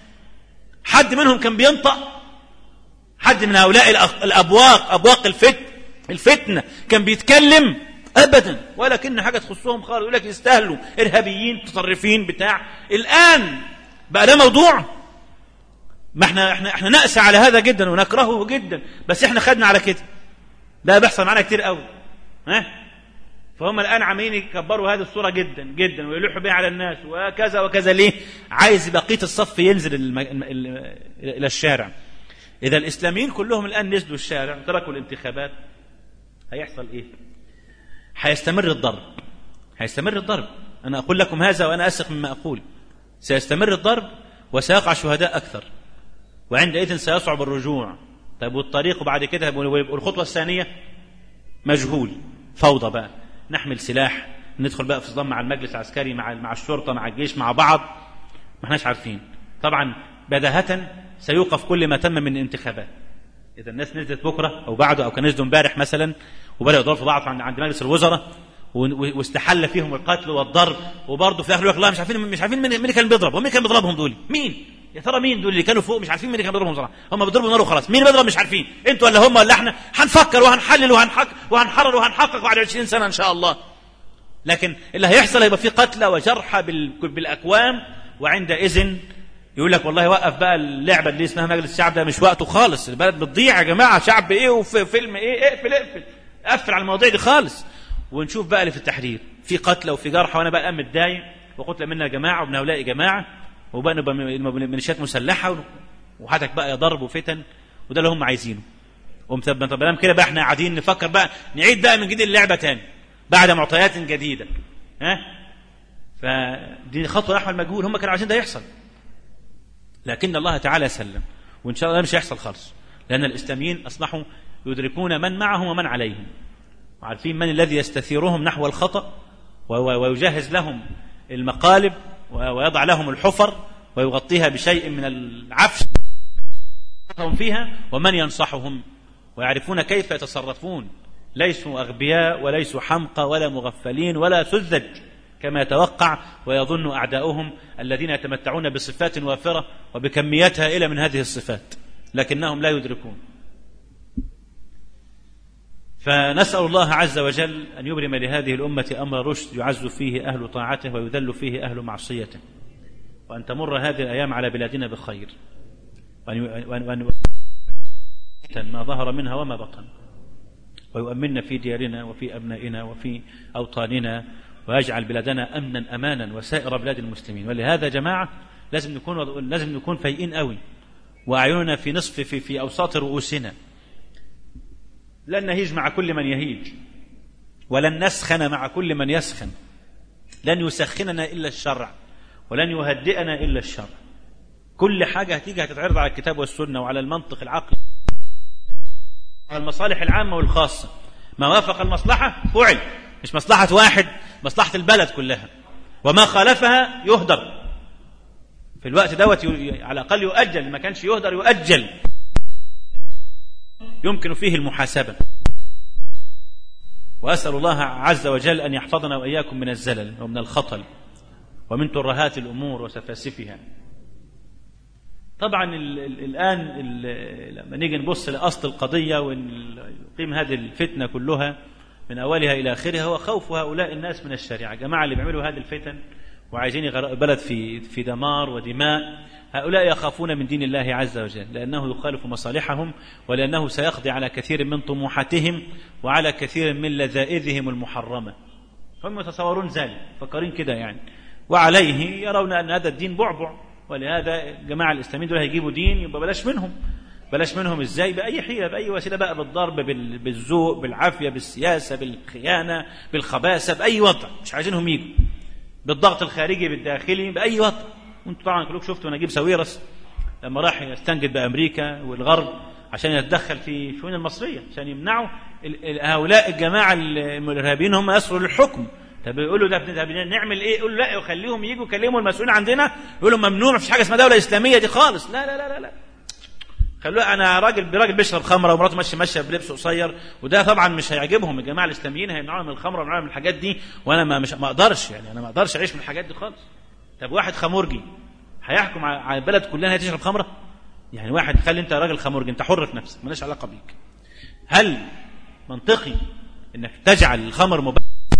حد منهم كان بينطق حد من هؤلاء الابواق ابواق الفتن الفتنه كان بيتكلم ابدا ولكن حاجه تخصهم خالص يقول لك يستاهلوا ارهابيين متطرفين بتاع الان بقى ده موضوع ما احنا احنا احنا نأسى على هذا جدا ونكرهه جدا بس احنا خدنا على كده ده بيحصل معانا كتير قوي ها فهم الان عمالين يكبروا هذه الصوره جدا جدا ويلوحوا بها على الناس وكذا وكذا ليه عايز بقيه الصف ينزل الم... الى الشارع اذا الاسلاميين كلهم الان نزلوا الشارع تركوا الانتخابات هيحصل ايه هيستمر الضرب هيستمر الضرب انا اقول لكم هذا وانا اثق مما اقول سيستمر الضرب وسيقع شهداء اكثر وعندئذ سيصعب الرجوع طيب والطريق وبعد كده والخطوه الثانيه مجهول فوضى بقى نحمل سلاح ندخل بقى في صدام مع المجلس العسكري مع مع الشرطه مع الجيش مع بعض ما احناش عارفين طبعا بداهة سيوقف كل ما تم من انتخابات اذا الناس نزلت بكره او بعده او كان نزلوا امبارح مثلا وبداوا يضربوا في بعض عند عند مجلس الوزراء واستحل فيهم القتل والضرب وبرضه في الاخر يقول الله مش عارفين مش عارفين مين اللي كان بيضرب ومين كان بيضربهم دول مين يا ترى مين دول اللي كانوا فوق مش عارفين مين اللي كان بيضربهم صراحه هم بيضربوا نار وخلاص مين بيضرب مش عارفين انتوا ولا هم ولا احنا هنفكر وهنحلل وهنحق وهنحرر وهنحقق بعد 20 سنه ان شاء الله لكن اللي هيحصل هيبقى فيه قتلى وجرحى بالاكوام وعندئذ يقول لك والله وقف بقى اللعبه اللي اسمها مجلس الشعب ده مش وقته خالص البلد بتضيع يا جماعه شعب ايه وفيلم ايه اقفل اقفل قفل على المواضيع دي خالص ونشوف بقى اللي في التحرير في قتلى وفي جرحى وانا بقى متضايق وقتل منا جماعه ومن هؤلاء جماعه وبقى نبقى ميليشيات مسلحه وحدك بقى ضرب وفتن وده اللي هم عايزينه طب طب كده بقى احنا قاعدين نفكر بقى نعيد بقى من جديد اللعبه تاني بعد معطيات جديده ها فدي خطوه نحو المجهول هم كانوا عايزين ده يحصل لكن الله تعالى سلم وإن شاء الله مش هيحصل خالص لأن الإسلاميين أصبحوا يدركون من معهم ومن عليهم وعارفين من الذي يستثيرهم نحو الخطأ ويجهز لهم المقالب ويضع لهم الحفر ويغطيها بشيء من العفش فيها ومن ينصحهم ويعرفون كيف يتصرفون ليسوا أغبياء وليسوا حمقى ولا مغفلين ولا سذج كما يتوقع ويظن أعداؤهم الذين يتمتعون بصفات وافرة وبكميات هائلة من هذه الصفات لكنهم لا يدركون فنسأل الله عز وجل أن يبرم لهذه الأمة أمر رشد يعز فيه أهل طاعته ويذل فيه أهل معصيته وأن تمر هذه الأيام على بلادنا بخير وأن ما ظهر منها وما بطن ويؤمننا في ديارنا وفي أبنائنا وفي أوطاننا ويجعل بلادنا امنا امانا وسائر بلاد المسلمين ولهذا جماعه لازم نكون لازم نكون فايقين قوي واعيننا في نصف في في اوساط رؤوسنا لن نهيج مع كل من يهيج ولن نسخن مع كل من يسخن لن يسخننا الا الشرع ولن يهدئنا الا الشرع كل حاجه هتيجي هتتعرض على الكتاب والسنه وعلى المنطق العقلي على المصالح العامه والخاصه ما وافق المصلحه فعل مش مصلحة واحد مصلحة البلد كلها وما خالفها يهدر في الوقت دوت على الأقل يؤجل ما كانش يهدر يؤجل يمكن فيه المحاسبة وأسأل الله عز وجل أن يحفظنا وإياكم من الزلل ومن الخطل ومن ترهات الأمور وسفاسفها طبعا الآن لما نيجي نبص لأصل القضية ونقيم هذه الفتنة كلها من أولها إلى آخرها هو خوف هؤلاء الناس من الشريعة جماعة اللي بيعملوا هذه الفتن وعايزين يغرقوا البلد في في دمار ودماء هؤلاء يخافون من دين الله عز وجل لأنه يخالف مصالحهم ولأنه سيقضي على كثير من طموحاتهم وعلى كثير من لذائذهم المحرمة هم يتصورون ذلك فكرين كده يعني وعليه يرون أن هذا الدين بعبع ولهذا جماعة الإسلاميين دول هيجيبوا دين يبقى بلاش منهم بلاش منهم ازاي باي حيله باي وسيله بقى بالضرب بال- بالذوق بالعافيه بالسياسه بالخيانه بالخباثه باي وضع مش عايزينهم يجوا بالضغط الخارجي بالداخلي باي وضع وانتوا طبعا كلكم شفتوا نجيب ساويرس لما راح يستنجد بامريكا والغرب عشان يتدخل في الشؤون المصريه عشان يمنعوا ال- ال- هؤلاء الجماعه الارهابيين هم يصلوا للحكم طب يقولوا ده ده نعمل ايه؟ يقولوا لا خليهم يجوا يكلموا المسؤولين عندنا يقولوا ممنوع مفيش حاجه اسمها دوله اسلاميه دي خالص لا لا لا لا, لا. خلوه انا راجل راجل بيشرب خمره ومراته ماشيه ماشيه بلبس قصير وده طبعا مش هيعجبهم الجماعه الاسلاميين هيمنعونا من الخمره ويمنعونا من الحاجات دي وانا ما مش ما اقدرش يعني انا ما اقدرش اعيش من الحاجات دي خالص طب واحد خمرجي هيحكم على على البلد كلها هي تشرب خمره يعني واحد خلي انت راجل خمرجي انت حر في نفسك مالناش علاقه بيك هل منطقي انك تجعل الخمر مباح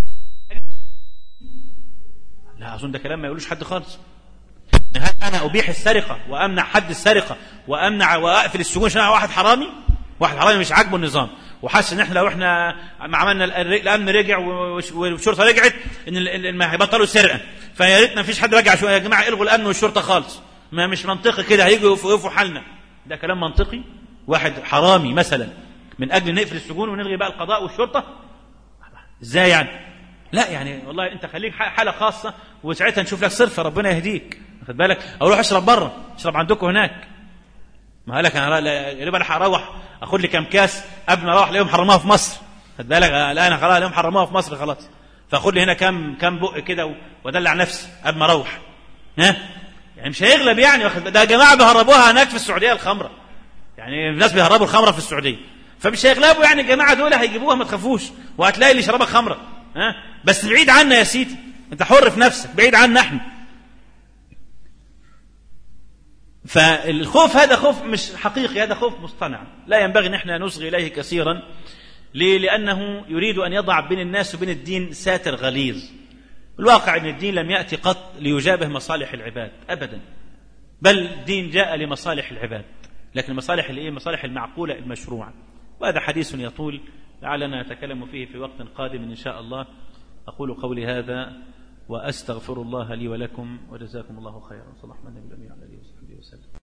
لا اظن ده كلام ما يقولوش حد خالص هل انا ابيح السرقه وامنع حد السرقه وامنع واقفل السجون عشان أنا واحد حرامي واحد حرامي مش عاجبه النظام وحاسس ان احنا لو احنا ما عملنا ال- الامن رجع وش- والشرطه رجعت ان ال- ال- ما هيبطلوا سرقه فيا ريت ما فيش حد رجع شويه يا جماعه الغوا الامن والشرطه خالص ما مش منطقي كده هيجوا يقفوا يقفوا حالنا ده كلام منطقي واحد حرامي مثلا من اجل نقفل السجون ونلغي بقى القضاء والشرطه ازاي يعني لا يعني والله انت خليك ح- حاله خاصه وساعتها نشوف لك صرفه ربنا يهديك واخد بالك او روح اشرب بره اشرب عندكم هناك ما قالك انا لا- يبقى انا هروح اخد لي كام كاس قبل ما اروح الاقيهم حرموها في مصر خد بالك آه، لا انا خلاص الاقيهم حرموها في مصر خلاص فاخد لي هنا كام كام بق كده و- وادلع نفسي قبل ما اروح ها يعني مش هيغلب يعني واخد ده يا جماعه بيهربوها هناك في السعوديه الخمره يعني الناس بيهربوا الخمره في السعوديه فمش هيغلبوا يعني الجماعه دول هيجيبوها ما تخافوش وهتلاقي اللي يشربك خمره ها بس بعيد عنا يا سيدي انت حر في نفسك بعيد عنا احنا فالخوف هذا خوف مش حقيقي هذا خوف مصطنع لا ينبغي ان احنا نصغي اليه كثيرا ليه؟ لانه يريد ان يضع بين الناس وبين الدين ساتر غليظ الواقع ان الدين لم ياتي قط ليجابه مصالح العباد ابدا بل الدين جاء لمصالح العباد لكن المصالح الايه المصالح المعقوله المشروعه وهذا حديث يطول لعلنا نتكلم فيه في وقت قادم ان شاء الله اقول قولي هذا واستغفر الله لي ولكم وجزاكم الله خيرا صلى الله عليه وسلم